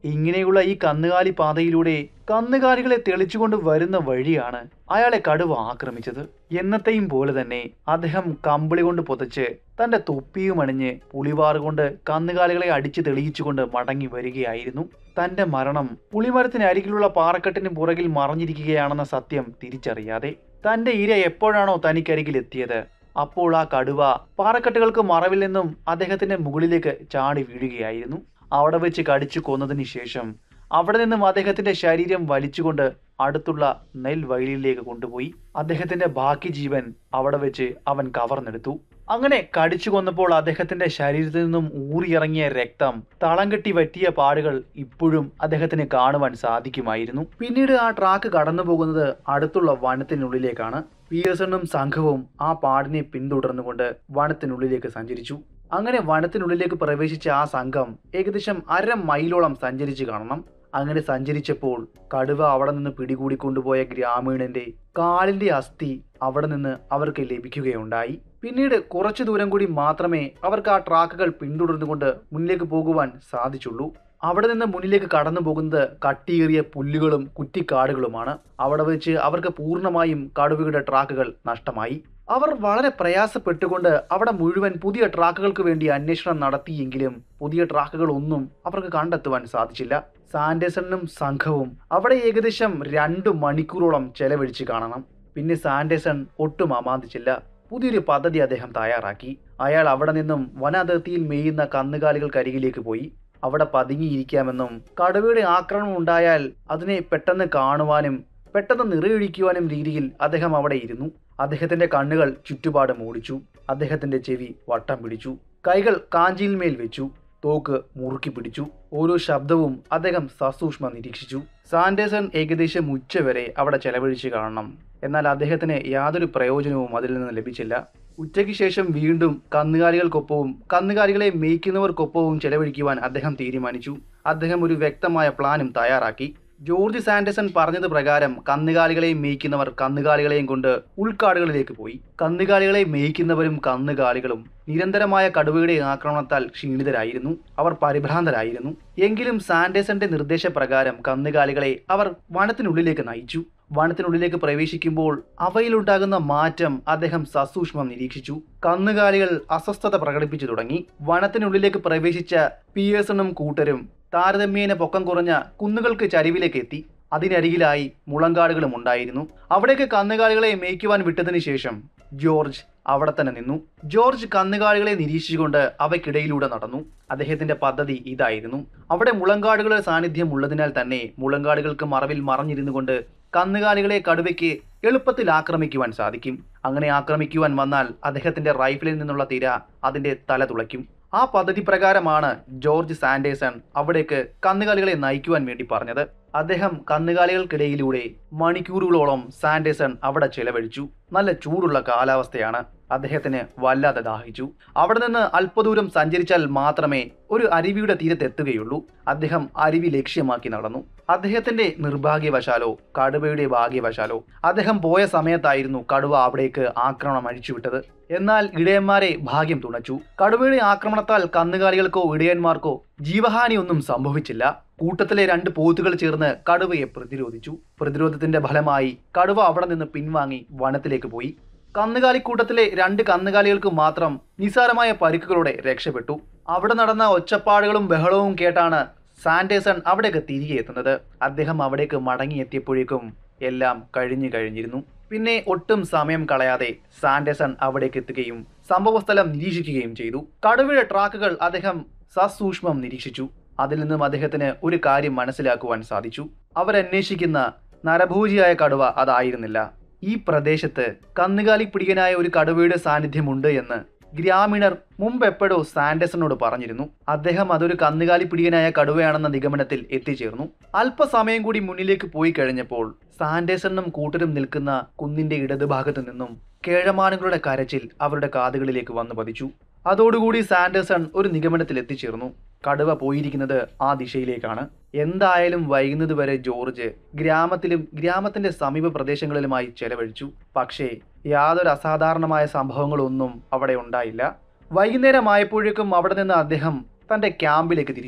S2: ഇങ്ങനെയുള്ള ഈ കന്നുകാലി പാതയിലൂടെ കന്നുകാലികളെ തെളിച്ചുകൊണ്ട് വരുന്ന വഴിയാണ് അയാളെ കടുവ ആക്രമിച്ചത് എന്നത്തെയും പോലെ തന്നെ അദ്ദേഹം കമ്പിളി കൊണ്ട് പുതച്ച് തന്റെ തൊപ്പിയും അണിഞ്ഞ് പുളിവാറ് കൊണ്ട് കന്നുകാലികളെ അടിച്ചു തെളിയിച്ചുകൊണ്ട് മടങ്ങി വരികയായിരുന്നു തന്റെ മരണം പുളിമരത്തിന് അരികിലുള്ള പാറക്കെട്ടിന് പുറകിൽ മറഞ്ഞിരിക്കുകയാണെന്ന സത്യം തിരിച്ചറിയാതെ തന്റെ ഇര എപ്പോഴാണോ തനിക്കരികിൽ എത്തിയത് അപ്പോൾ ആ കടുവ പാറക്കെട്ടുകൾക്ക് മറവിൽ നിന്നും അദ്ദേഹത്തിന്റെ മുകളിലേക്ക് ചാടി വീഴുകയായിരുന്നു അവിടെ വെച്ച് കടിച്ചു കൊന്നതിന് ശേഷം അവിടെ നിന്നും അദ്ദേഹത്തിന്റെ ശരീരം വലിച്ചുകൊണ്ട് അടുത്തുള്ള നെൽവയലിലേക്ക് കൊണ്ടുപോയി അദ്ദേഹത്തിന്റെ ബാക്കി ജീവൻ അവിടെ വെച്ച് അവൻ കവർന്നെടുത്തു അങ്ങനെ കടിച്ചു കൊന്നപ്പോൾ അദ്ദേഹത്തിന്റെ ശരീരത്തിൽ നിന്നും ഊറിയിറങ്ങിയ രക്തം തളം കെട്ടി പറ്റിയ പാടുകൾ ഇപ്പോഴും അദ്ദേഹത്തിന് കാണുവാൻ സാധിക്കുമായിരുന്നു പിന്നീട് ആ ട്രാക്ക് കടന്നു പോകുന്നത് അടുത്തുള്ള വനത്തിനുള്ളിലേക്കാണ് പിയേഴ്സണും സംഘവും ആ പാടിനെ പിന്തുടർന്നുകൊണ്ട് വനത്തിനുള്ളിലേക്ക് സഞ്ചരിച്ചു അങ്ങനെ വനത്തിനുള്ളിലേക്ക് പ്രവേശിച്ച ആ സംഘം ഏകദേശം അര മൈലോളം സഞ്ചരിച്ചു കാണണം അങ്ങനെ സഞ്ചരിച്ചപ്പോൾ കടുവ അവിടെ നിന്ന് പിടികൂടിക്കൊണ്ടുപോയ ഗ്രാമീണന്റെ കാലിന്റെ അസ്ഥി അവിടെ നിന്ന് അവർക്ക് ലഭിക്കുകയുണ്ടായി പിന്നീട് കുറച്ചു ദൂരം കൂടി മാത്രമേ അവർക്ക് ആ ട്രാക്കുകൾ പിന്തുടർന്നുകൊണ്ട് മുന്നിലേക്ക് പോകുവാൻ സാധിച്ചുള്ളൂ അവിടെ നിന്ന് മുന്നിലേക്ക് കടന്നു പോകുന്നത് കട്ടിയേറിയ പുല്ലുകളും കുറ്റിക്കാടുകളുമാണ് അവിടെ വെച്ച് അവർക്ക് പൂർണ്ണമായും കടുവയുടെ ട്രാക്കുകൾ നഷ്ടമായി അവർ വളരെ പ്രയാസപ്പെട്ടുകൊണ്ട് അവിടെ മുഴുവൻ പുതിയ ട്രാക്കുകൾക്ക് വേണ്ടി അന്വേഷണം നടത്തിയെങ്കിലും പുതിയ ട്രാക്കുകൾ ഒന്നും അവർക്ക് കണ്ടെത്തുവാൻ സാധിച്ചില്ല സാൻഡേഴ്സണും സംഘവും അവിടെ ഏകദേശം രണ്ടു മണിക്കൂറോളം ചെലവഴിച്ച് കാണണം പിന്നെ സാൻഡേഴ്സൺ ഒട്ടും അമാന്തിച്ചില്ല പുതിയൊരു പദ്ധതി അദ്ദേഹം തയ്യാറാക്കി അയാൾ അവിടെ നിന്നും വനാതിർത്തിയിൽ മേയുന്ന കന്നുകാലികൾക്കരികിലേക്ക് പോയി അവിടെ പതുങ്ങിയിരിക്കാമെന്നും കടുവയുടെ ആക്രമണം ഉണ്ടായാൽ അതിനെ പെട്ടെന്ന് കാണുവാനും പെട്ടെന്ന് നിറയൊഴിക്കുവാനും രീതിയിൽ അദ്ദേഹം അവിടെ ഇരുന്നു അദ്ദേഹത്തിന്റെ കണ്ണുകൾ ചുറ്റുപാടും ഓടിച്ചു അദ്ദേഹത്തിന്റെ ചെവി വട്ടം പിടിച്ചു കൈകൾ കാഞ്ചിയിന്മേൽ വെച്ചു തോക്ക് മുറുക്കി പിടിച്ചു ഓരോ ശബ്ദവും അദ്ദേഹം സസൂക്ഷ്മം നിരീക്ഷിച്ചു സാൻഡേഴ്സൺ ഏകദേശം ഉച്ചവരെ അവിടെ ചെലവഴിച്ച് കാണണം എന്നാൽ അദ്ദേഹത്തിന് യാതൊരു പ്രയോജനവും അതിൽ നിന്ന് ലഭിച്ചില്ല ഉച്ചയ്ക്ക് ശേഷം വീണ്ടും കന്നുകാലികൾക്കൊപ്പവും കന്നുകാലികളെ മേയ്ക്കുന്നവർക്കൊപ്പവും ചെലവഴിക്കുവാൻ അദ്ദേഹം തീരുമാനിച്ചു അദ്ദേഹം ഒരു വ്യക്തമായ പ്ലാനും തയ്യാറാക്കി ജോർജ് സാൻഡേഴ്സൺ പറഞ്ഞത് പ്രകാരം കന്നുകാലികളെയും മേയ്ക്കുന്നവർ കന്നുകാലികളെയും കൊണ്ട് ഉൾക്കാടുകളിലേക്ക് പോയി കന്നുകാലികളെ മേയ്ക്കുന്നവരും കന്നുകാലികളും നിരന്തരമായ കടുവയുടെ ആക്രമണത്താൽ ക്ഷീണിതരായിരുന്നു അവർ പരിഭ്രാന്തരായിരുന്നു എങ്കിലും സാൻഡേഴ്സന്റെ നിർദ്ദേശപ്രകാരം കന്നുകാലികളെ അവർ വനത്തിനുള്ളിലേക്ക് നയിച്ചു വനത്തിനുള്ളിലേക്ക് പ്രവേശിക്കുമ്പോൾ അവയിലുണ്ടാകുന്ന മാറ്റം അദ്ദേഹം സസൂക്ഷ്മം നിരീക്ഷിച്ചു കന്നുകാലികൾ അസ്വസ്ഥത പ്രകടിപ്പിച്ചു തുടങ്ങി വനത്തിനുള്ളിലേക്ക് പ്രവേശിച്ച പിയേഴ്സണും കൂട്ടരും താരതമ്യേന പൊക്കം കുറഞ്ഞ കുന്നുകൾക്ക് ചരിവിലേക്ക് എത്തി അതിനരികിലായി മുളങ്കാടുകളും ഉണ്ടായിരുന്നു അവിടേക്ക് കന്നുകാലികളെ മേയ്ക്കുവാൻ വിട്ടതിന് ശേഷം ജോർജ് അവിടെ തന്നെ നിന്നു ജോർജ് കന്നുകാലികളെ നിരീക്ഷിച്ചുകൊണ്ട് അവയ്ക്കിടയിലൂടെ നടന്നു അദ്ദേഹത്തിന്റെ പദ്ധതി ഇതായിരുന്നു അവിടെ മുളങ്കാടുകളുടെ സാന്നിധ്യം ഉള്ളതിനാൽ തന്നെ മുളങ്കാടുകൾക്ക് മറവിൽ മറഞ്ഞിരുന്നു കൊണ്ട് കന്നുകാലികളെ കടുവയ്ക്ക് എളുപ്പത്തിൽ ആക്രമിക്കുവാൻ സാധിക്കും അങ്ങനെ ആക്രമിക്കുവാൻ വന്നാൽ അദ്ദേഹത്തിന്റെ റൈഫിലിൽ നിന്നുള്ള തിര അതിന്റെ തല തുളയ്ക്കും ആ പദ്ധതി പ്രകാരമാണ് ജോർജ് സാൻഡേഴ്സൺ അവിടേക്ക് കന്നുകാലികളെ നയിക്കുവാൻ വേണ്ടി പറഞ്ഞത് അദ്ദേഹം കന്നുകാലികൾക്കിടയിലൂടെ മണിക്കൂറുകളോളം സാൻഡേഴ്സൺ അവിടെ ചെലവഴിച്ചു നല്ല ചൂടുള്ള കാലാവസ്ഥയാണ് അദ്ദേഹത്തിന് വല്ലാതെ ദാഹിച്ചു അവിടെ നിന്ന് അല്പദൂരം സഞ്ചരിച്ചാൽ മാത്രമേ ഒരു അരുവിയുടെ തീരത്തെത്തുകയുള്ളൂ അദ്ദേഹം അരുവി ലക്ഷ്യമാക്കി നടന്നു അദ്ദേഹത്തിന്റെ നിർഭാഗ്യവശാലോ കടുവയുടെ ഭാഗ്യവശാലോ അദ്ദേഹം പോയ സമയത്തായിരുന്നു കടുവ അവിടേക്ക് ആക്രമണം അഴിച്ചുവിട്ടത് എന്നാൽ ഇടയന്മാരെ ഭാഗ്യം തുണച്ചു കടുവയുടെ ആക്രമണത്താൽ കന്നുകാലികൾക്കോ ഇടയന്മാർക്കോ ജീവഹാനി ഒന്നും സംഭവിച്ചില്ല കൂട്ടത്തിലെ രണ്ട് പോത്തുകൾ ചേർന്ന് കടുവയെ പ്രതിരോധിച്ചു പ്രതിരോധത്തിന്റെ ഫലമായി കടുവ അവിടെ നിന്ന് പിൻവാങ്ങി വനത്തിലേക്ക് പോയി കന്നുകാലിക്കൂട്ടത്തിലെ രണ്ട് കന്നുകാലികൾക്ക് മാത്രം നിസാരമായ പരിക്കുകളോടെ രക്ഷപ്പെട്ടു അവിടെ നടന്ന ഒച്ചപ്പാടുകളും ബഹളവും കേട്ടാണ് സാൻഡേഴ്സൺ അവിടേക്ക് തിരികെ എത്തുന്നത് അദ്ദേഹം അവിടേക്ക് മടങ്ങിയെത്തിയപ്പോഴേക്കും എല്ലാം കഴിഞ്ഞു കഴിഞ്ഞിരുന്നു പിന്നെ ഒട്ടും സമയം കളയാതെ സാൻഡേഴ്സൺ അവിടേക്ക് എത്തുകയും സംഭവസ്ഥലം നിരീക്ഷിക്കുകയും ചെയ്തു കടുവയുടെ ട്രാക്കുകൾ അദ്ദേഹം സസൂക്ഷ്മം നിരീക്ഷിച്ചു അതിൽ നിന്നും അദ്ദേഹത്തിന് ഒരു കാര്യം മനസ്സിലാക്കുവാൻ സാധിച്ചു അവരന്വേഷിക്കുന്ന നരഭോജിയായ കടുവ അതായിരുന്നില്ല ഈ പ്രദേശത്ത് കന്നുകാലി പിടികനായ ഒരു കടുവയുടെ സാന്നിധ്യമുണ്ട് എന്ന് ഗ്രാമീണർ മുമ്പ് എപ്പോഴോ സാൻഡേഴ്സണോട് പറഞ്ഞിരുന്നു അദ്ദേഹം അതൊരു കന്നുകാലി പിടികനായ കടുവയാണെന്ന നിഗമനത്തിൽ എത്തിച്ചേർന്നു അല്പസമയം കൂടി മുന്നിലേക്ക് പോയി കഴിഞ്ഞപ്പോൾ സാൻഡേഴ്സണും കൂട്ടരും നിൽക്കുന്ന കുന്നിന്റെ ഇടതുഭാഗത്തു നിന്നും കേഴമാനുകളുടെ കരച്ചിൽ അവരുടെ കാതുകളിലേക്ക് വന്നു പതിച്ചു അതോടുകൂടി സാൻഡേഴ്സൺ ഒരു നിഗമനത്തിൽ എത്തിച്ചേർന്നു കടുവ പോയിരിക്കുന്നത് ആ ദിശയിലേക്കാണ് എന്തായാലും വൈകുന്നത് വരെ ജോർജ് ഗ്രാമത്തിലും ഗ്രാമത്തിന്റെ സമീപ പ്രദേശങ്ങളിലുമായി ചെലവഴിച്ചു പക്ഷേ യാതൊരു അസാധാരണമായ സംഭവങ്ങളൊന്നും അവിടെ ഉണ്ടായില്ല വൈകുന്നേരമായപ്പോഴേക്കും അവിടെ നിന്ന് അദ്ദേഹം തന്റെ ക്യാമ്പിലേക്ക് തിരിച്ചു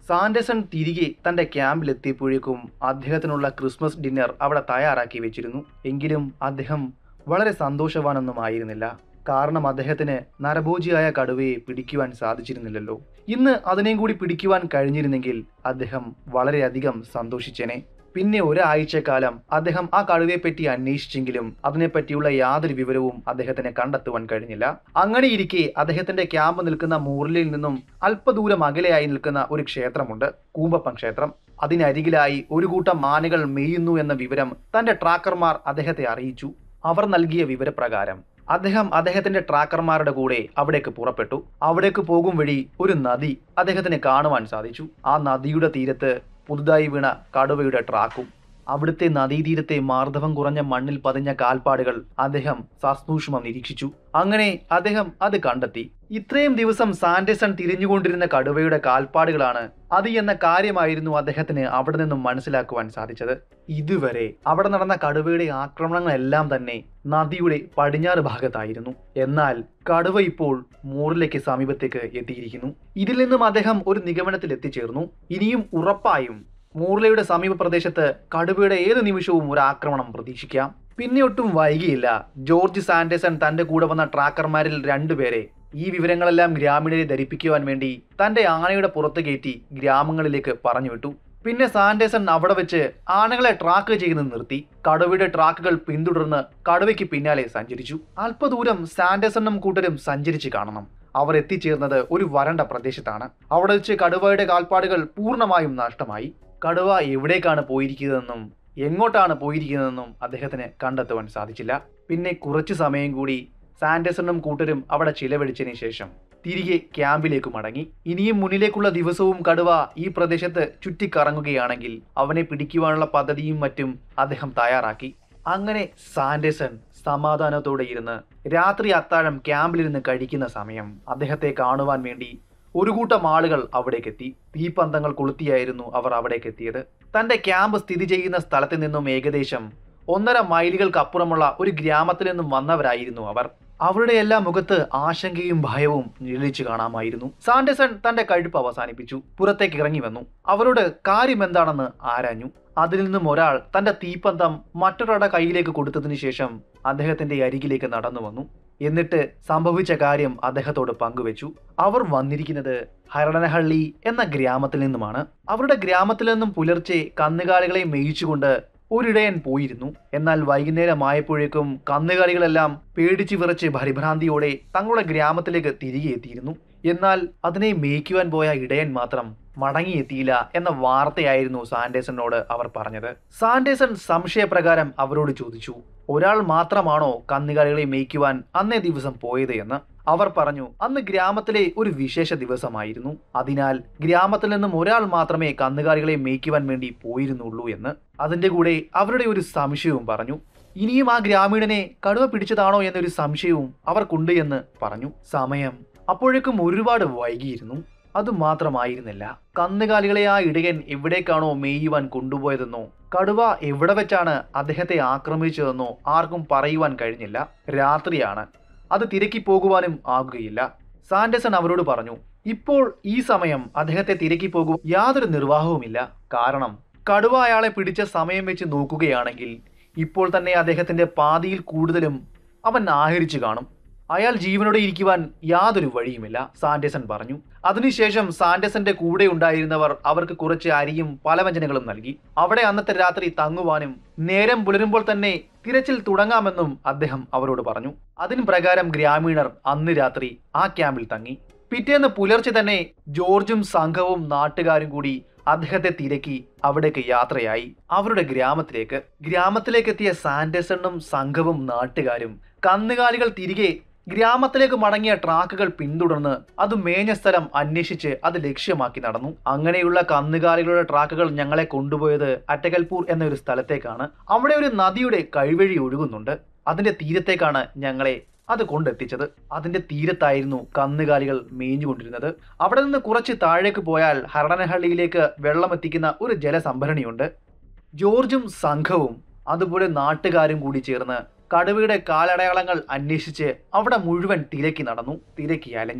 S2: സാൻഡേഴ്സൺ തിരികെ തന്റെ ക്യാമ്പിലെത്തിയപ്പോഴേക്കും അദ്ദേഹത്തിനുള്ള ക്രിസ്മസ് ഡിന്നർ അവിടെ തയ്യാറാക്കി വെച്ചിരുന്നു എങ്കിലും അദ്ദേഹം വളരെ സന്തോഷവാനൊന്നും ആയിരുന്നില്ല കാരണം അദ്ദേഹത്തിന് നരഭോജിയായ കടുവയെ പിടിക്കുവാൻ സാധിച്ചിരുന്നില്ലല്ലോ ഇന്ന് അതിനെയും കൂടി പിടിക്കുവാൻ കഴിഞ്ഞിരുന്നെങ്കിൽ അദ്ദേഹം വളരെയധികം സന്തോഷിച്ചേനെ പിന്നെ ഒരാഴ്ചക്കാലം അദ്ദേഹം ആ കടുവയെപ്പറ്റി അന്വേഷിച്ചെങ്കിലും അതിനെപ്പറ്റിയുള്ള യാതൊരു വിവരവും അദ്ദേഹത്തിന് കണ്ടെത്തുവാൻ കഴിഞ്ഞില്ല അങ്ങനെയിരിക്കെ അദ്ദേഹത്തിന്റെ ക്യാമ്പ് നിൽക്കുന്ന മൂർലിൽ നിന്നും അല്പദൂരം അകലെയായി നിൽക്കുന്ന ഒരു ക്ഷേത്രമുണ്ട് കൂമ്പപ്പൻ ക്ഷേത്രം അതിനരികിലായി ഒരു കൂട്ടം മാനുകൾ മേയുന്നു എന്ന വിവരം തന്റെ ട്രാക്കർമാർ അദ്ദേഹത്തെ അറിയിച്ചു അവർ നൽകിയ വിവരപ്രകാരം അദ്ദേഹം അദ്ദേഹത്തിന്റെ ട്രാക്കർമാരുടെ കൂടെ അവിടേക്ക് പുറപ്പെട്ടു അവിടേക്ക് പോകും വഴി ഒരു നദി അദ്ദേഹത്തിന് കാണുവാൻ സാധിച്ചു ആ നദിയുടെ തീരത്ത് പുതുതായി വീണ കടുവയുടെ ട്രാക്കും അവിടുത്തെ നദീതീരത്തെ മാർദ്ദവം കുറഞ്ഞ മണ്ണിൽ പതിഞ്ഞ കാൽപ്പാടുകൾ അദ്ദേഹം സസൂക്ഷ്മം നിരീക്ഷിച്ചു അങ്ങനെ അദ്ദേഹം അത് കണ്ടെത്തി ഇത്രയും ദിവസം സാൻഡേഴ്സൺ തിരിഞ്ഞുകൊണ്ടിരുന്ന കടുവയുടെ കാൽപ്പാടുകളാണ് അത് എന്ന കാര്യമായിരുന്നു അദ്ദേഹത്തിന് അവിടെ നിന്നും മനസ്സിലാക്കുവാൻ സാധിച്ചത് ഇതുവരെ അവിടെ നടന്ന കടുവയുടെ ആക്രമണങ്ങളെല്ലാം തന്നെ നദിയുടെ പടിഞ്ഞാറ് ഭാഗത്തായിരുന്നു എന്നാൽ കടുവ ഇപ്പോൾ മൂറിലേക്ക് സമീപത്തേക്ക് എത്തിയിരിക്കുന്നു ഇതിൽ നിന്നും അദ്ദേഹം ഒരു നിഗമനത്തിൽ എത്തിച്ചേർന്നു ഇനിയും ഉറപ്പായും മൂർലയുടെ സമീപ പ്രദേശത്ത് കടുവയുടെ ഏത് നിമിഷവും ഒരു ആക്രമണം പ്രതീക്ഷിക്കാം പിന്നെ ഒട്ടും വൈകിയില്ല ജോർജ് സാൻഡേഴ്സൺ തന്റെ കൂടെ വന്ന ട്രാക്കർമാരിൽ രണ്ടുപേരെ ഈ വിവരങ്ങളെല്ലാം ഗ്രാമീണരെ ധരിപ്പിക്കുവാൻ വേണ്ടി തന്റെ ആനയുടെ പുറത്ത് കയറ്റി ഗ്രാമങ്ങളിലേക്ക് പറഞ്ഞു വിട്ടു പിന്നെ സാൻഡേഴ്സൺ അവിടെ വെച്ച് ആനകളെ ട്രാക്ക് ചെയ്യുന്നത് നിർത്തി കടുവയുടെ ട്രാക്കുകൾ പിന്തുടർന്ന് കടുവയ്ക്ക് പിന്നാലെ സഞ്ചരിച്ചു അല്പദൂരം സാൻഡേഴ്സണും കൂട്ടരും സഞ്ചരിച്ച് കാണണം അവർ എത്തിച്ചേർന്നത് ഒരു വരണ്ട പ്രദേശത്താണ് അവിടെ വെച്ച് കടുവയുടെ കാൽപ്പാടുകൾ പൂർണ്ണമായും നഷ്ടമായി കടുവ എവിടേക്കാണ് പോയിരിക്കുന്നതെന്നും എങ്ങോട്ടാണ് പോയിരിക്കുന്നതെന്നും അദ്ദേഹത്തിന് കണ്ടെത്തുവാൻ സാധിച്ചില്ല പിന്നെ കുറച്ചു സമയം കൂടി സാൻഡേഴ്സണും കൂട്ടരും അവിടെ ചിലവഴിച്ചതിന് ശേഷം തിരികെ ക്യാമ്പിലേക്ക് മടങ്ങി ഇനിയും മുന്നിലേക്കുള്ള ദിവസവും കടുവ ഈ പ്രദേശത്ത് ചുറ്റിക്കറങ്ങുകയാണെങ്കിൽ അവനെ പിടിക്കുവാനുള്ള പദ്ധതിയും മറ്റും അദ്ദേഹം തയ്യാറാക്കി അങ്ങനെ സാൻഡേഴ്സൺ സമാധാനത്തോടെ ഇരുന്ന് രാത്രി അത്താഴം ക്യാമ്പിലിരുന്ന് കഴിക്കുന്ന സമയം അദ്ദേഹത്തെ കാണുവാൻ വേണ്ടി ഒരു കൂട്ടം ആളുകൾ അവിടേക്കെത്തി തീപ്പന്തങ്ങൾ കൊളുത്തിയായിരുന്നു അവർ അവിടേക്ക് എത്തിയത് തന്റെ ക്യാമ്പ് സ്ഥിതി ചെയ്യുന്ന സ്ഥലത്ത് നിന്നും ഏകദേശം ഒന്നര മൈലുകൾക്കപ്പുറമുള്ള ഒരു ഗ്രാമത്തിൽ നിന്നും വന്നവരായിരുന്നു അവർ അവരുടെ എല്ലാ മുഖത്ത് ആശങ്കയും ഭയവും നിഴലിച്ചു കാണാമായിരുന്നു സാൻഡേഴ്സൺ തന്റെ കഴിപ്പ് അവസാനിപ്പിച്ചു പുറത്തേക്ക് ഇറങ്ങി വന്നു അവരോട് കാര്യം എന്താണെന്ന് ആരാഞ്ഞു അതിൽ നിന്നും ഒരാൾ തന്റെ തീപ്പന്തം മറ്റൊരാളുടെ കയ്യിലേക്ക് കൊടുത്തതിനു ശേഷം അദ്ദേഹത്തിന്റെ അരികിലേക്ക് നടന്നു വന്നു എന്നിട്ട് സംഭവിച്ച കാര്യം അദ്ദേഹത്തോട് പങ്കുവെച്ചു അവർ വന്നിരിക്കുന്നത് ഹരണഹള്ളി എന്ന ഗ്രാമത്തിൽ നിന്നുമാണ് അവരുടെ ഗ്രാമത്തിൽ നിന്നും പുലർച്ചെ കന്നുകാലികളെ മേയിച്ചുകൊണ്ട് ഒരിടയൻ പോയിരുന്നു എന്നാൽ വൈകുന്നേരമായപ്പോഴേക്കും കന്നുകാലികളെല്ലാം പേടിച്ചു വിറച്ച് പരിഭ്രാന്തിയോടെ തങ്ങളുടെ ഗ്രാമത്തിലേക്ക് തിരികെ എത്തിയിരുന്നു എന്നാൽ അതിനെ മേയ്ക്കുവാൻ പോയ ഇടയൻ മാത്രം മടങ്ങിയെത്തിയില്ല എന്ന വാർത്തയായിരുന്നു സാൻഡേഴ്സണിനോട് അവർ പറഞ്ഞത് സാൻഡേഴ്സൺ സംശയപ്രകാരം അവരോട് ചോദിച്ചു ഒരാൾ മാത്രമാണോ കന്നുകാലികളെ മേയ്ക്കുവാൻ അന്നേ ദിവസം പോയത് എന്ന് അവർ പറഞ്ഞു അന്ന് ഗ്രാമത്തിലെ ഒരു വിശേഷ ദിവസമായിരുന്നു അതിനാൽ ഗ്രാമത്തിൽ നിന്നും ഒരാൾ മാത്രമേ കന്നുകാലികളെ മേയ്ക്കുവാൻ വേണ്ടി പോയിരുന്നുള്ളൂ എന്ന് അതിന്റെ കൂടെ അവരുടെ ഒരു സംശയവും പറഞ്ഞു ഇനിയും ആ ഗ്രാമീണനെ കടുവ പിടിച്ചതാണോ എന്നൊരു സംശയവും അവർക്കുണ്ട് എന്ന് പറഞ്ഞു സമയം അപ്പോഴേക്കും ഒരുപാട് വൈകിയിരുന്നു അതുമാത്രമായിരുന്നില്ല കന്നുകാലികളെ ആ ഇടയൻ എവിടേക്കാണോ മേയുവാൻ കൊണ്ടുപോയതെന്നോ കടുവ എവിടെ വെച്ചാണ് അദ്ദേഹത്തെ ആക്രമിച്ചതെന്നോ ആർക്കും പറയുവാൻ കഴിഞ്ഞില്ല രാത്രിയാണ് അത് തിരക്കി പോകുവാനും ആകുകയില്ല സാൻഡേഴ്സൺ അവരോട് പറഞ്ഞു ഇപ്പോൾ ഈ സമയം അദ്ദേഹത്തെ തിരക്കി പോകും യാതൊരു നിർവാഹവുമില്ല കാരണം കടുവ അയാളെ പിടിച്ച സമയം വെച്ച് നോക്കുകയാണെങ്കിൽ ഇപ്പോൾ തന്നെ അദ്ദേഹത്തിന്റെ പാതിയിൽ കൂടുതലും അവൻ ആഹരിച്ചു കാണും അയാൾ ജീവനോടെ ഇരിക്കുവാൻ യാതൊരു വഴിയുമില്ല സാൻഡേഴ്സൺ പറഞ്ഞു അതിനുശേഷം സാൻഡേഴ്സന്റെ കൂടെ ഉണ്ടായിരുന്നവർ അവർക്ക് കുറച്ച് അരിയും പലവ്യഞ്ജനങ്ങളും നൽകി അവിടെ അന്നത്തെ രാത്രി തങ്ങുവാനും നേരം പുലരുമ്പോൾ തന്നെ തിരച്ചിൽ തുടങ്ങാമെന്നും അദ്ദേഹം അവരോട് പറഞ്ഞു അതിന് പ്രകാരം ഗ്രാമീണർ അന്ന് രാത്രി ആ ക്യാമ്പിൽ തങ്ങി പിറ്റേന്ന് പുലർച്ചെ തന്നെ ജോർജും സംഘവും നാട്ടുകാരും കൂടി അദ്ദേഹത്തെ തിരക്കി അവിടേക്ക് യാത്രയായി അവരുടെ ഗ്രാമത്തിലേക്ക് ഗ്രാമത്തിലേക്ക് എത്തിയ സാൻഡേഴ്സണും സംഘവും നാട്ടുകാരും കന്നുകാലികൾ തിരികെ ഗ്രാമത്തിലേക്ക് മടങ്ങിയ ട്രാക്കുകൾ പിന്തുടർന്ന് അത് മേഞ്ഞ സ്ഥലം അന്വേഷിച്ച് അത് ലക്ഷ്യമാക്കി നടന്നു അങ്ങനെയുള്ള കന്നുകാലികളുടെ ട്രാക്കുകൾ ഞങ്ങളെ കൊണ്ടുപോയത് അറ്റകൽപൂർ എന്ന ഒരു സ്ഥലത്തേക്കാണ് അവിടെ ഒരു നദിയുടെ കഴിവഴി ഒഴുകുന്നുണ്ട് അതിന്റെ തീരത്തേക്കാണ് ഞങ്ങളെ അത് കൊണ്ടെത്തിച്ചത് അതിന്റെ തീരത്തായിരുന്നു കന്നുകാലികൾ മേഞ്ഞുകൊണ്ടിരുന്നത് അവിടെ നിന്ന് കുറച്ച് താഴേക്ക് പോയാൽ ഹരണനഹള്ളിയിലേക്ക് വെള്ളം എത്തിക്കുന്ന ഒരു ജലസംഭരണിയുണ്ട് ജോർജും സംഘവും അതുപോലെ നാട്ടുകാരും കൂടി ചേർന്ന് കടുവയുടെ കാലടയാളങ്ങൾ അന്വേഷിച്ച് അവിടെ മുഴുവൻ തിരക്കി നടന്നു തിരക്കി അലഞ്ഞു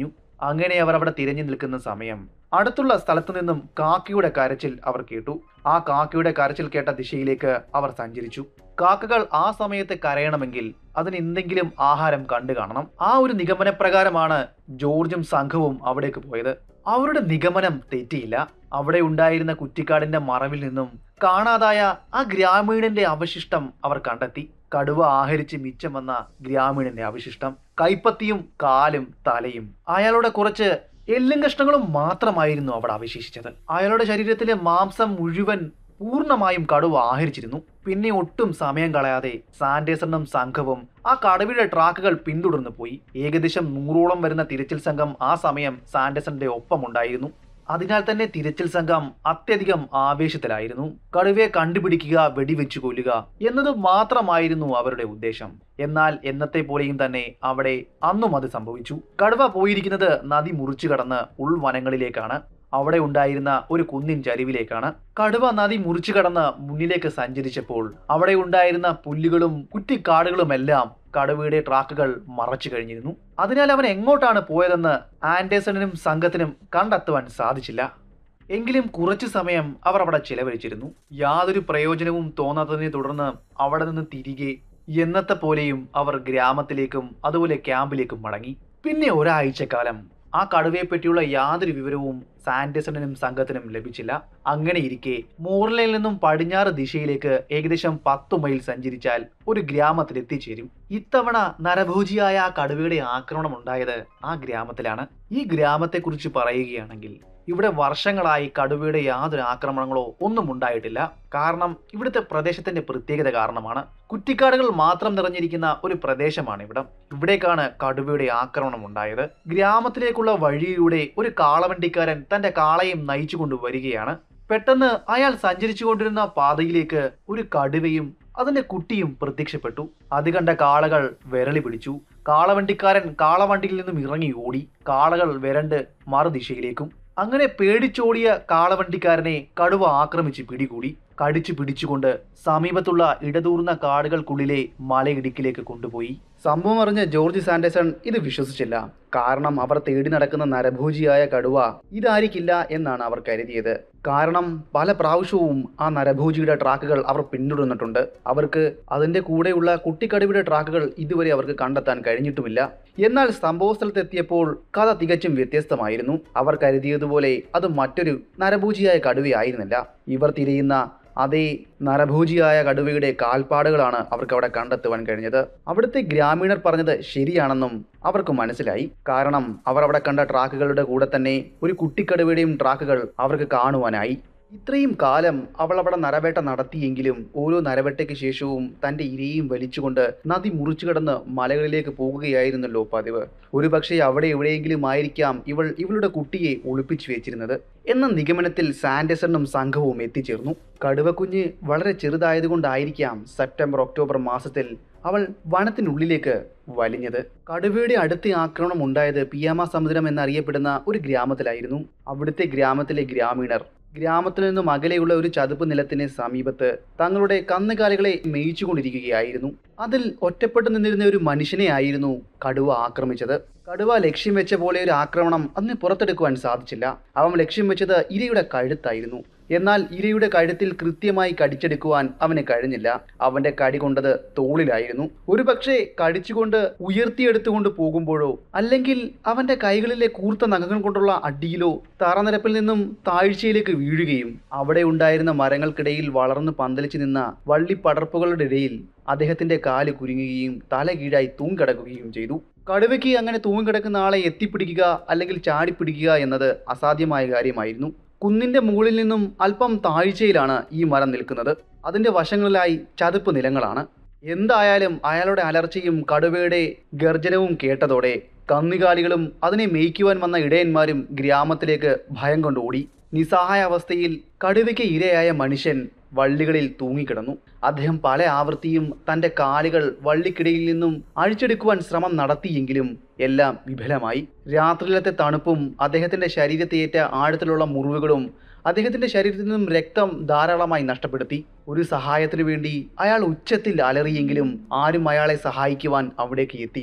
S2: അങ്ങനെ അവർ അവിടെ തിരഞ്ഞു നിൽക്കുന്ന സമയം അടുത്തുള്ള സ്ഥലത്തു നിന്നും കാക്കയുടെ കരച്ചിൽ അവർ കേട്ടു ആ കാക്കയുടെ കരച്ചിൽ കേട്ട ദിശയിലേക്ക് അവർ സഞ്ചരിച്ചു കാക്കകൾ ആ സമയത്ത് കരയണമെങ്കിൽ അതിന് എന്തെങ്കിലും ആഹാരം കണ്ടു കാണണം ആ ഒരു നിഗമനപ്രകാരമാണ് ജോർജും സംഘവും അവിടേക്ക് പോയത് അവരുടെ നിഗമനം തെറ്റിയില്ല അവിടെ ഉണ്ടായിരുന്ന കുറ്റിക്കാടിന്റെ മറവിൽ നിന്നും കാണാതായ ആ ഗ്രാമീണന്റെ അവശിഷ്ടം അവർ കണ്ടെത്തി കടുവ ആഹരിച്ച് മിച്ചം വന്ന ഗ്രാമീണന്റെ അവശിഷ്ടം കൈപ്പത്തിയും കാലും തലയും അയാളുടെ കുറച്ച് എല്ലും കഷ്ണങ്ങളും മാത്രമായിരുന്നു അവിടെ അവശേഷിച്ചത് അയാളുടെ ശരീരത്തിലെ മാംസം മുഴുവൻ പൂർണ്ണമായും കടുവ ആഹരിച്ചിരുന്നു പിന്നെ ഒട്ടും സമയം കളയാതെ സാൻഡേഴ്സണും സംഘവും ആ കടുവയുടെ ട്രാക്കുകൾ പിന്തുടർന്നു പോയി ഏകദേശം നൂറോളം വരുന്ന തിരച്ചിൽ സംഘം ആ സമയം സാൻഡേഴ്സന്റെ ഒപ്പമുണ്ടായിരുന്നു അതിനാൽ തന്നെ തിരച്ചിൽ സംഘം അത്യധികം ആവേശത്തിലായിരുന്നു കടുവയെ കണ്ടുപിടിക്കുക വെടിവെച്ചു കൊല്ലുക എന്നത് മാത്രമായിരുന്നു അവരുടെ ഉദ്ദേശം എന്നാൽ എന്നത്തെ പോലെയും തന്നെ അവിടെ അന്നും അത് സംഭവിച്ചു കടുവ പോയിരിക്കുന്നത് നദി മുറിച്ചു കടന്ന് ഉൾവനങ്ങളിലേക്കാണ് അവിടെ ഉണ്ടായിരുന്ന ഒരു കുന്നിൻ ചരിവിലേക്കാണ് കടുവ നദി മുറിച്ചു കടന്ന് മുന്നിലേക്ക് സഞ്ചരിച്ചപ്പോൾ അവിടെ ഉണ്ടായിരുന്ന പുല്ലുകളും കുറ്റിക്കാടുകളുമെല്ലാം കടുവയുടെ ട്രാക്കുകൾ മറച്ചു കഴിഞ്ഞിരുന്നു അതിനാൽ അവൻ എങ്ങോട്ടാണ് പോയതെന്ന് ആൻഡേഴ്സണിനും സംഘത്തിനും കണ്ടെത്തുവാൻ സാധിച്ചില്ല എങ്കിലും കുറച്ചു സമയം അവർ അവിടെ ചിലവഴിച്ചിരുന്നു യാതൊരു പ്രയോജനവും തോന്നാത്തതിനെ തുടർന്ന് അവിടെ നിന്ന് തിരികെ എന്നത്തെ പോലെയും അവർ ഗ്രാമത്തിലേക്കും അതുപോലെ ക്യാമ്പിലേക്കും മടങ്ങി പിന്നെ ഒരാഴ്ചക്കാലം ആ കടുവയെ പറ്റിയുള്ള യാതൊരു വിവരവും സാൻഡേഴ്സണിനും സംഘത്തിനും ലഭിച്ചില്ല അങ്ങനെ ഇരിക്കെ മോർലയിൽ നിന്നും പടിഞ്ഞാറ് ദിശയിലേക്ക് ഏകദേശം പത്തു മൈൽ സഞ്ചരിച്ചാൽ ഒരു ഗ്രാമത്തിൽ എത്തിച്ചേരും ഇത്തവണ നരഭോജിയായ ആ കടുവയുടെ ആക്രമണം ഉണ്ടായത് ആ ഗ്രാമത്തിലാണ് ഈ ഗ്രാമത്തെക്കുറിച്ച് പറയുകയാണെങ്കിൽ ഇവിടെ വർഷങ്ങളായി കടുവയുടെ യാതൊരു ആക്രമണങ്ങളോ ഒന്നും ഉണ്ടായിട്ടില്ല കാരണം ഇവിടുത്തെ പ്രദേശത്തിന്റെ പ്രത്യേകത കാരണമാണ് കുറ്റിക്കാടുകൾ മാത്രം നിറഞ്ഞിരിക്കുന്ന ഒരു പ്രദേശമാണ് ഇവിടം ഇവിടേക്കാണ് കടുവയുടെ ആക്രമണം ഉണ്ടായത് ഗ്രാമത്തിലേക്കുള്ള വഴിയിലൂടെ ഒരു കാളവണ്ടിക്കാരൻ തന്റെ കാളയും നയിച്ചുകൊണ്ട് വരികയാണ് പെട്ടെന്ന് അയാൾ സഞ്ചരിച്ചുകൊണ്ടിരുന്ന പാതയിലേക്ക് ഒരു കടുവയും അതിന്റെ കുട്ടിയും പ്രത്യക്ഷപ്പെട്ടു അത് കണ്ട കാളകൾ വിരളി പിടിച്ചു കാളവണ്ടിക്കാരൻ കാളവണ്ടിയിൽ നിന്നും ഇറങ്ങി ഓടി കാളകൾ വരണ്ട് മറുദിശയിലേക്കും അങ്ങനെ പേടിച്ചോടിയ കാളവണ്ടിക്കാരനെ കടുവ ആക്രമിച്ച് പിടികൂടി കടിച്ചു പിടിച്ചുകൊണ്ട് സമീപത്തുള്ള ഇടതൂർന്ന കാടുകൾക്കുള്ളിലെ മലയിടുക്കിലേക്ക് കൊണ്ടുപോയി സംഭവം അറിഞ്ഞ ജോർജ് സാൻഡേഴ്സൺ ഇത് വിശ്വസിച്ചില്ല കാരണം അവർ തേടി നടക്കുന്ന നരഭോജിയായ കടുവ ഇതായിരിക്കില്ല എന്നാണ് അവർ കരുതിയത് കാരണം പല പ്രാവശ്യവും ആ നരഭോജിയുടെ ട്രാക്കുകൾ അവർ പിന്തുടർന്നിട്ടുണ്ട് അവർക്ക് അതിന്റെ കൂടെയുള്ള കുട്ടിക്കടുവയുടെ ട്രാക്കുകൾ ഇതുവരെ അവർക്ക് കണ്ടെത്താൻ കഴിഞ്ഞിട്ടുമില്ല എന്നാൽ സംഭവ സ്ഥലത്തെത്തിയപ്പോൾ കഥ തികച്ചും വ്യത്യസ്തമായിരുന്നു അവർ കരുതിയതുപോലെ അത് മറ്റൊരു നരഭോജിയായ കടുവയായിരുന്നില്ല ഇവർ തിരയുന്ന അതേ നരഭോജിയായ കടുവയുടെ കാൽപ്പാടുകളാണ് അവർക്ക് അവിടെ കണ്ടെത്തുവാൻ കഴിഞ്ഞത് അവിടുത്തെ ഗ്രാമീണർ പറഞ്ഞത് ശരിയാണെന്നും അവർക്ക് മനസ്സിലായി കാരണം അവർ അവിടെ കണ്ട ട്രാക്കുകളുടെ കൂടെ തന്നെ ഒരു കുട്ടിക്കടുവയുടെയും ട്രാക്കുകൾ അവർക്ക് കാണുവാനായി ഇത്രയും കാലം അവൾ അവിടെ നരവേട്ട നടത്തിയെങ്കിലും ഓരോ നരവേട്ടയ്ക്ക് ശേഷവും തന്റെ ഇരയും വലിച്ചുകൊണ്ട് നദി മുറിച്ചു കടന്ന് മലകളിലേക്ക് പോകുകയായിരുന്നല്ലോ പതിവ് ഒരുപക്ഷെ അവിടെ എവിടെയെങ്കിലും ആയിരിക്കാം ഇവൾ ഇവളുടെ കുട്ടിയെ ഒളിപ്പിച്ചു വെച്ചിരുന്നത് എന്ന നിഗമനത്തിൽ സാൻഡേഴ്സണും സംഘവും എത്തിച്ചേർന്നു കടുവക്കുഞ്ഞ് വളരെ ചെറുതായതുകൊണ്ടായിരിക്കാം സെപ്റ്റംബർ ഒക്ടോബർ മാസത്തിൽ അവൾ വനത്തിനുള്ളിലേക്ക് വലിഞ്ഞത് കടുവയുടെ അടുത്ത ആക്രമണം ഉണ്ടായത് പിയാമ സമുദ്രം എന്നറിയപ്പെടുന്ന ഒരു ഗ്രാമത്തിലായിരുന്നു അവിടുത്തെ ഗ്രാമത്തിലെ ഗ്രാമീണർ ഗ്രാമത്തിൽ നിന്നും അകലെയുള്ള ഒരു ചതുപ്പ് നിലത്തിന് സമീപത്ത് തങ്ങളുടെ കന്നുകാലികളെ മേയിച്ചുകൊണ്ടിരിക്കുകയായിരുന്നു അതിൽ ഒറ്റപ്പെട്ടു നിന്നിരുന്ന ഒരു മനുഷ്യനെ ആയിരുന്നു കടുവ ആക്രമിച്ചത് കടുവ ലക്ഷ്യം വെച്ച പോലെ ഒരു ആക്രമണം അതിന് പുറത്തെടുക്കുവാൻ സാധിച്ചില്ല അവൻ ലക്ഷ്യം വെച്ചത് ഇരയുടെ കഴുത്തായിരുന്നു എന്നാൽ ഇരയുടെ കഴുത്തിൽ കൃത്യമായി കടിച്ചെടുക്കുവാൻ അവന് കഴിഞ്ഞില്ല അവന്റെ കടി കൊണ്ടത് തോളിലായിരുന്നു ഒരുപക്ഷെ കടിച്ചുകൊണ്ട് ഉയർത്തിയെടുത്തുകൊണ്ട് പോകുമ്പോഴോ അല്ലെങ്കിൽ അവന്റെ കൈകളിലെ കൂർത്ത നഖങ്ങൾ കൊണ്ടുള്ള അടിയിലോ തറനിരപ്പിൽ നിന്നും താഴ്ചയിലേക്ക് വീഴുകയും അവിടെ ഉണ്ടായിരുന്ന മരങ്ങൾക്കിടയിൽ വളർന്നു പന്തലിച്ചു നിന്ന വള്ളിപ്പടർപ്പുകളുടെ ഇടയിൽ അദ്ദേഹത്തിന്റെ കാല് കുരുങ്ങുകയും തല കീഴായി തൂങ്ങിക്കിടക്കുകയും ചെയ്തു കടുവയ്ക്ക് അങ്ങനെ തൂങ്ങിക്കിടക്കുന്ന ആളെ എത്തിപ്പിടിക്കുക അല്ലെങ്കിൽ ചാടിപ്പിടിക്കുക എന്നത് അസാധ്യമായ കാര്യമായിരുന്നു കുന്നിന്റെ മുകളിൽ നിന്നും അല്പം താഴ്ചയിലാണ് ഈ മരം നിൽക്കുന്നത് അതിന്റെ വശങ്ങളിലായി ചതുപ്പ് നിലങ്ങളാണ് എന്തായാലും അയാളുടെ അലർച്ചയും കടുവയുടെ ഗർജനവും കേട്ടതോടെ കന്നുകാലികളും അതിനെ മേയ്ക്കുവാൻ വന്ന ഇടയന്മാരും ഗ്രാമത്തിലേക്ക് ഭയം കൊണ്ട് ഓടി നിസ്സഹായ അവസ്ഥയിൽ കടുവയ്ക്ക് ഇരയായ മനുഷ്യൻ വള്ളികളിൽ തൂങ്ങിക്കിടന്നു അദ്ദേഹം പല ആവൃത്തിയും തൻ്റെ കാലുകൾ വള്ളിക്കിടയിൽ നിന്നും അഴിച്ചെടുക്കുവാൻ ശ്രമം നടത്തിയെങ്കിലും എല്ലാം വിഫലമായി രാത്രിയിലത്തെ തണുപ്പും അദ്ദേഹത്തിൻ്റെ ശരീരത്തേറ്റ ആഴത്തിലുള്ള മുറിവുകളും അദ്ദേഹത്തിൻ്റെ ശരീരത്തിൽ നിന്നും രക്തം ധാരാളമായി നഷ്ടപ്പെടുത്തി ഒരു സഹായത്തിനു വേണ്ടി അയാൾ ഉച്ചത്തിൽ അലറിയെങ്കിലും ആരും അയാളെ സഹായിക്കുവാൻ അവിടേക്ക് എത്തിയില്ല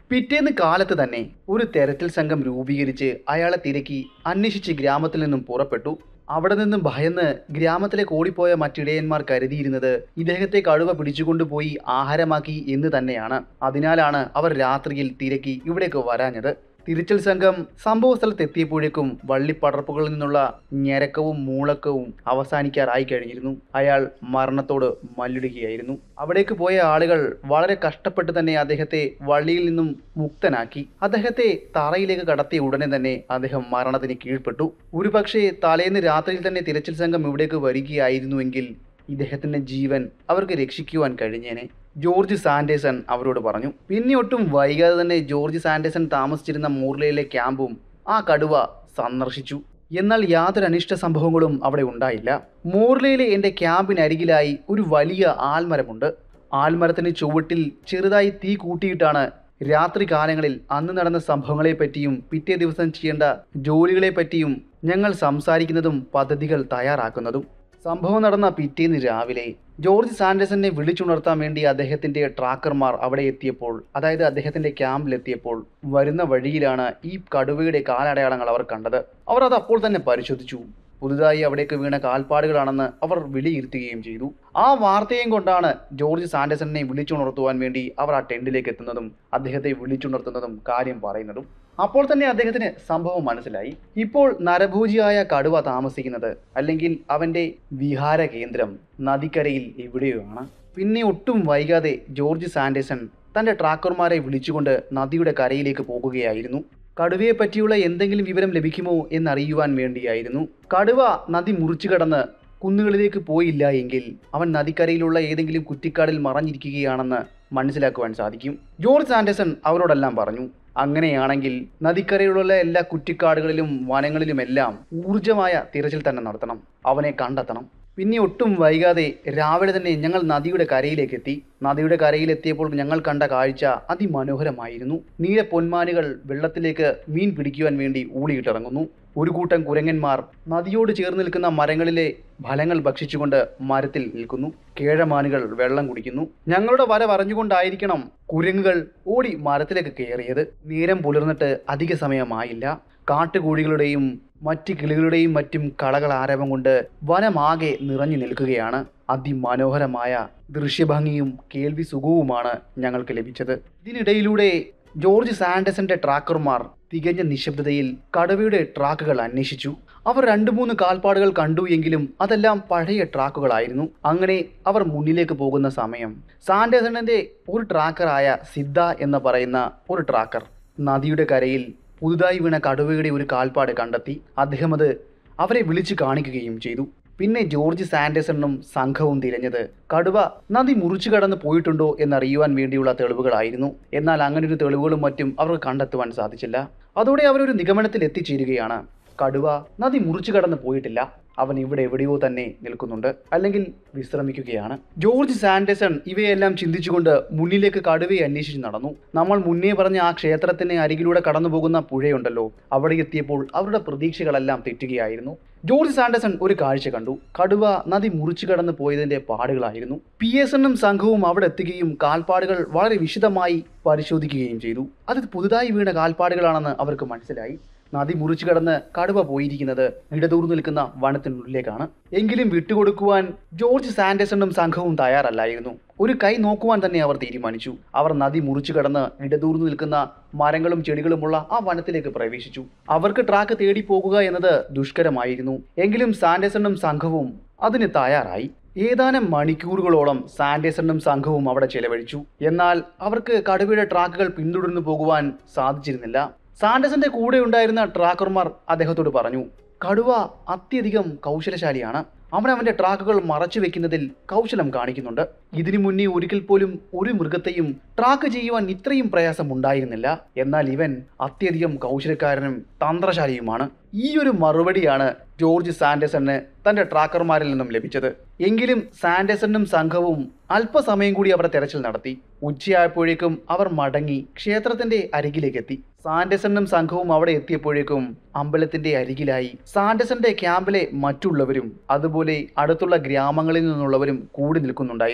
S1: പിറ്റേന്ന് കാലത്ത് തന്നെ ഒരു തെരച്ചിൽ സംഘം രൂപീകരിച്ച് അയാളെ തിരക്കി അന്വേഷിച്ച് ഗ്രാമത്തിൽ നിന്നും പുറപ്പെട്ടു അവിടെ നിന്നും ഭയന്ന് ഗ്രാമത്തിലേക്ക് ഓടിപ്പോയ മറ്റിടയന്മാർ കരുതിയിരുന്നത് ഇദ്ദേഹത്തെ കടുവ പിടിച്ചുകൊണ്ടുപോയി ആഹാരമാക്കി എന്ന് തന്നെയാണ് അതിനാലാണ് അവർ രാത്രിയിൽ തിരക്കി ഇവിടേക്ക് വരാഞ്ഞത് തിരച്ചിൽ സംഘം സംഭവ സ്ഥലത്ത് എത്തിയപ്പോഴേക്കും വള്ളിപ്പടർപ്പുകളിൽ നിന്നുള്ള ഞരക്കവും മൂളക്കവും അവസാനിക്കാറായി കഴിഞ്ഞിരുന്നു അയാൾ മരണത്തോട് മല്ലിടുകയായിരുന്നു അവിടേക്ക് പോയ ആളുകൾ വളരെ കഷ്ടപ്പെട്ട് തന്നെ അദ്ദേഹത്തെ വള്ളിയിൽ നിന്നും മുക്തനാക്കി അദ്ദേഹത്തെ തറയിലേക്ക് കടത്തിയ ഉടനെ തന്നെ അദ്ദേഹം മരണത്തിന് കീഴ്പ്പെട്ടു ഒരുപക്ഷെ തലേന്ന് രാത്രിയിൽ തന്നെ തിരച്ചിൽ സംഘം ഇവിടേക്ക് വരികയായിരുന്നുവെങ്കിൽ ഇദ്ദേഹത്തിന്റെ ജീവൻ അവർക്ക് രക്ഷിക്കുവാൻ കഴിഞ്ഞേനെ ജോർജ് സാൻഡേസൺ അവരോട് പറഞ്ഞു പിന്നെ ഒട്ടും വൈകാതെ തന്നെ ജോർജ് സാൻഡേസൺ താമസിച്ചിരുന്ന മൂർലയിലെ ക്യാമ്പും ആ കടുവ സന്ദർശിച്ചു എന്നാൽ യാതൊരു അനിഷ്ട സംഭവങ്ങളും അവിടെ ഉണ്ടായില്ല മൂർലയിലെ എൻ്റെ ക്യാമ്പിനരികിലായി ഒരു വലിയ ആൽമരമുണ്ട് ആൽമരത്തിന് ചുവട്ടിൽ ചെറുതായി തീ കൂട്ടിയിട്ടാണ് രാത്രി കാലങ്ങളിൽ അന്ന് നടന്ന സംഭവങ്ങളെപ്പറ്റിയും പിറ്റേ ദിവസം ചെയ്യേണ്ട ജോലികളെപ്പറ്റിയും ഞങ്ങൾ സംസാരിക്കുന്നതും പദ്ധതികൾ തയ്യാറാക്കുന്നതും സംഭവം നടന്ന പിറ്റേന്ന് രാവിലെ ജോർജ് സാൻഡേഴ്സനെ വിളിച്ചുണർത്താൻ വേണ്ടി അദ്ദേഹത്തിന്റെ ട്രാക്കർമാർ അവിടെ എത്തിയപ്പോൾ അതായത് അദ്ദേഹത്തിന്റെ ക്യാമ്പിലെത്തിയപ്പോൾ വരുന്ന വഴിയിലാണ് ഈ കടുവയുടെ കാലടയാളങ്ങൾ അവർ കണ്ടത് അവർ അത് അപ്പോൾ തന്നെ പരിശോധിച്ചു പുതുതായി അവിടേക്ക് വീണ കാൽപ്പാടുകളാണെന്ന് അവർ വിലയിരുത്തുകയും ചെയ്തു ആ വാർത്തയും കൊണ്ടാണ് ജോർജ് സാൻഡേഴ്സനെ വിളിച്ചുണർത്തുവാൻ വേണ്ടി അവർ ആ ടെന്റിലേക്ക് എത്തുന്നതും അദ്ദേഹത്തെ വിളിച്ചുണർത്തുന്നതും കാര്യം പറയുന്നതും അപ്പോൾ തന്നെ അദ്ദേഹത്തിന് സംഭവം മനസ്സിലായി ഇപ്പോൾ നരഭോജിയായ കടുവ താമസിക്കുന്നത് അല്ലെങ്കിൽ അവന്റെ വിഹാര കേന്ദ്രം നദിക്കരയിൽ എവിടെയോ ആണ് പിന്നെ ഒട്ടും വൈകാതെ ജോർജ് സാൻഡേഴ്സൺ തന്റെ ട്രാക്കർമാരെ വിളിച്ചുകൊണ്ട് നദിയുടെ കരയിലേക്ക് പോകുകയായിരുന്നു കടുവയെ പറ്റിയുള്ള എന്തെങ്കിലും വിവരം ലഭിക്കുമോ എന്നറിയുവാൻ വേണ്ടിയായിരുന്നു കടുവ നദി മുറിച്ചു കടന്ന് കുന്നുകളിലേക്ക് പോയില്ല എങ്കിൽ അവൻ നദിക്കരയിലുള്ള ഏതെങ്കിലും കുറ്റിക്കാടിൽ മറഞ്ഞിരിക്കുകയാണെന്ന് മനസ്സിലാക്കുവാൻ സാധിക്കും ജോർജ് ആൻഡേഴ്സൺ അവരോടെല്ലാം പറഞ്ഞു അങ്ങനെയാണെങ്കിൽ നദിക്കരയിലുള്ള എല്ലാ കുറ്റിക്കാടുകളിലും വനങ്ങളിലുമെല്ലാം ഊർജമായ തിരച്ചിൽ തന്നെ നടത്തണം അവനെ കണ്ടെത്തണം പിന്നെ ഒട്ടും വൈകാതെ രാവിലെ തന്നെ ഞങ്ങൾ നദിയുടെ കരയിലേക്ക് എത്തി നദിയുടെ കരയിലെത്തിയപ്പോൾ ഞങ്ങൾ കണ്ട കാഴ്ച അതിമനോഹരമായിരുന്നു നീല പൊന്മാനുകൾ വെള്ളത്തിലേക്ക് മീൻ പിടിക്കുവാൻ വേണ്ടി ഊളിയിട്ടിറങ്ങുന്നു ഒരു കൂട്ടം കുരങ്ങന്മാർ നദിയോട് ചേർന്ന് നിൽക്കുന്ന മരങ്ങളിലെ ഫലങ്ങൾ ഭക്ഷിച്ചുകൊണ്ട് മരത്തിൽ നിൽക്കുന്നു കേഴമാനുകൾ വെള്ളം കുടിക്കുന്നു ഞങ്ങളുടെ വര പറഞ്ഞുകൊണ്ടായിരിക്കണം കുരങ്ങുകൾ ഓടി മരത്തിലേക്ക് കയറിയത് നേരം പുലർന്നിട്ട് അധിക സമയമായില്ല കാട്ടുകോഴികളുടെയും മറ്റ് കിളികളുടെയും മറ്റും കളകൾ ആരവം കൊണ്ട് വനമാകെ നിറഞ്ഞു നിൽക്കുകയാണ് അതിമനോഹരമായ ദൃശ്യഭംഗിയും കേൾവി സുഖവുമാണ് ഞങ്ങൾക്ക് ലഭിച്ചത് ഇതിനിടയിലൂടെ ജോർജ് സാൻഡസന്റെ ട്രാക്കർമാർ തികഞ്ഞ നിശബ്ദതയിൽ കടുവയുടെ ട്രാക്കുകൾ അന്വേഷിച്ചു അവർ രണ്ടു മൂന്ന് കാൽപ്പാടുകൾ കണ്ടു എങ്കിലും അതെല്ലാം പഴയ ട്രാക്കുകളായിരുന്നു അങ്ങനെ അവർ മുന്നിലേക്ക് പോകുന്ന സമയം സാൻഡേസണിന്റെ ഒരു ട്രാക്കറായ സിദ്ധ എന്ന് പറയുന്ന ഒരു ട്രാക്കർ നദിയുടെ കരയിൽ പുതുതായി വീണ കടുവയുടെ ഒരു കാൽപ്പാട് കണ്ടെത്തി അദ്ദേഹം അത് അവരെ വിളിച്ചു കാണിക്കുകയും ചെയ്തു പിന്നെ ജോർജ് സാൻഡേഴ്സണും സംഘവും തിരഞ്ഞത് കടുവ നദി മുറിച്ചു കടന്ന് പോയിട്ടുണ്ടോ എന്നറിയുവാൻ വേണ്ടിയുള്ള തെളിവുകളായിരുന്നു എന്നാൽ അങ്ങനൊരു തെളിവുകളും മറ്റും അവർക്ക് കണ്ടെത്തുവാൻ സാധിച്ചില്ല അതോടെ അവരൊരു നിഗമനത്തിൽ എത്തിച്ചേരുകയാണ് കടുവ നദി മുറിച്ചു കടന്ന് പോയിട്ടില്ല അവൻ ഇവിടെ എവിടെയോ തന്നെ നിൽക്കുന്നുണ്ട് അല്ലെങ്കിൽ വിശ്രമിക്കുകയാണ് ജോർജ് സാൻഡേഴ്സൺ ഇവയെല്ലാം ചിന്തിച്ചുകൊണ്ട് മുന്നിലേക്ക് കടുവയെ അന്വേഷിച്ച് നടന്നു നമ്മൾ മുന്നേ പറഞ്ഞ ആ ക്ഷേത്രത്തിന് അരികിലൂടെ കടന്നു പോകുന്ന പുഴയുണ്ടല്ലോ അവിടെ എത്തിയപ്പോൾ അവരുടെ പ്രതീക്ഷകളെല്ലാം തെറ്റുകയായിരുന്നു ജോർജ് സാൻഡേഴ്സൺ ഒരു കാഴ്ച കണ്ടു കടുവ നദി മുറിച്ചു കടന്നു പോയതിന്റെ പാടുകളായിരുന്നു പി എസ് എണ്ണും സംഘവും അവിടെ എത്തുകയും കാൽപ്പാടുകൾ വളരെ വിശദമായി പരിശോധിക്കുകയും ചെയ്തു അത് പുതുതായി വീണ കാൽപ്പാടുകളാണെന്ന് അവർക്ക് മനസ്സിലായി നദി മുറിച്ചു കടന്ന് കടുവ പോയിരിക്കുന്നത് ഇടതൂർന്നു നിൽക്കുന്ന വനത്തിനുള്ളിലേക്കാണ് എങ്കിലും വിട്ടുകൊടുക്കുവാൻ ജോർജ് സാൻഡേഴ്സണും സംഘവും തയ്യാറല്ലായിരുന്നു ഒരു കൈ നോക്കുവാൻ തന്നെ അവർ തീരുമാനിച്ചു അവർ നദി മുറിച്ചു കടന്ന് ഇടതൂർന്നു നിൽക്കുന്ന മരങ്ങളും ചെടികളുമുള്ള ആ വനത്തിലേക്ക് പ്രവേശിച്ചു അവർക്ക് ട്രാക്ക് തേടി പോകുക എന്നത് ദുഷ്കരമായിരുന്നു എങ്കിലും സാൻഡേഴ്സണും സംഘവും അതിന് തയ്യാറായി ഏതാനും മണിക്കൂറുകളോളം സാൻഡേഴ്സണും സംഘവും അവിടെ ചെലവഴിച്ചു എന്നാൽ അവർക്ക് കടുവയുടെ ട്രാക്കുകൾ പിന്തുടർന്നു പോകുവാൻ സാധിച്ചിരുന്നില്ല സാൻഡേഴ്സന്റെ കൂടെ ഉണ്ടായിരുന്ന ട്രാക്കർമാർ അദ്ദേഹത്തോട് പറഞ്ഞു കടുവ അത്യധികം കൗശലശാലിയാണ് അവൻ അവന്റെ ട്രാക്കുകൾ മറച്ചു വെക്കുന്നതിൽ കൗശലം കാണിക്കുന്നുണ്ട് ഇതിനു മുന്നേ ഒരിക്കൽ പോലും ഒരു മൃഗത്തെയും ട്രാക്ക് ചെയ്യുവാൻ ഇത്രയും പ്രയാസം ഉണ്ടായിരുന്നില്ല എന്നാൽ ഇവൻ അത്യധികം കൗശലക്കാരനും തന്ത്രശാലിയുമാണ് ഈ ഒരു മറുപടിയാണ് ജോർജ് സാൻഡേഴ്സണിന് തന്റെ ട്രാക്കർമാരിൽ നിന്നും ലഭിച്ചത് എങ്കിലും സാൻഡേഴ്സണും സംഘവും അല്പസമയം കൂടി അവിടെ തെരച്ചിൽ നടത്തി ഉച്ചയായപ്പോഴേക്കും അവർ മടങ്ങി ക്ഷേത്രത്തിന്റെ അരികിലേക്കെത്തി സാൻഡേഴ്സണും സംഘവും അവിടെ എത്തിയപ്പോഴേക്കും അമ്പലത്തിന്റെ അരികിലായി സാൻഡേഴ്സന്റെ ക്യാമ്പിലെ മറ്റുള്ളവരും അതുപോലെ അടുത്തുള്ള ഗ്രാമങ്ങളിൽ നിന്നുള്ളവരും കൂടി നിൽക്കുന്നുണ്ടായിരുന്നു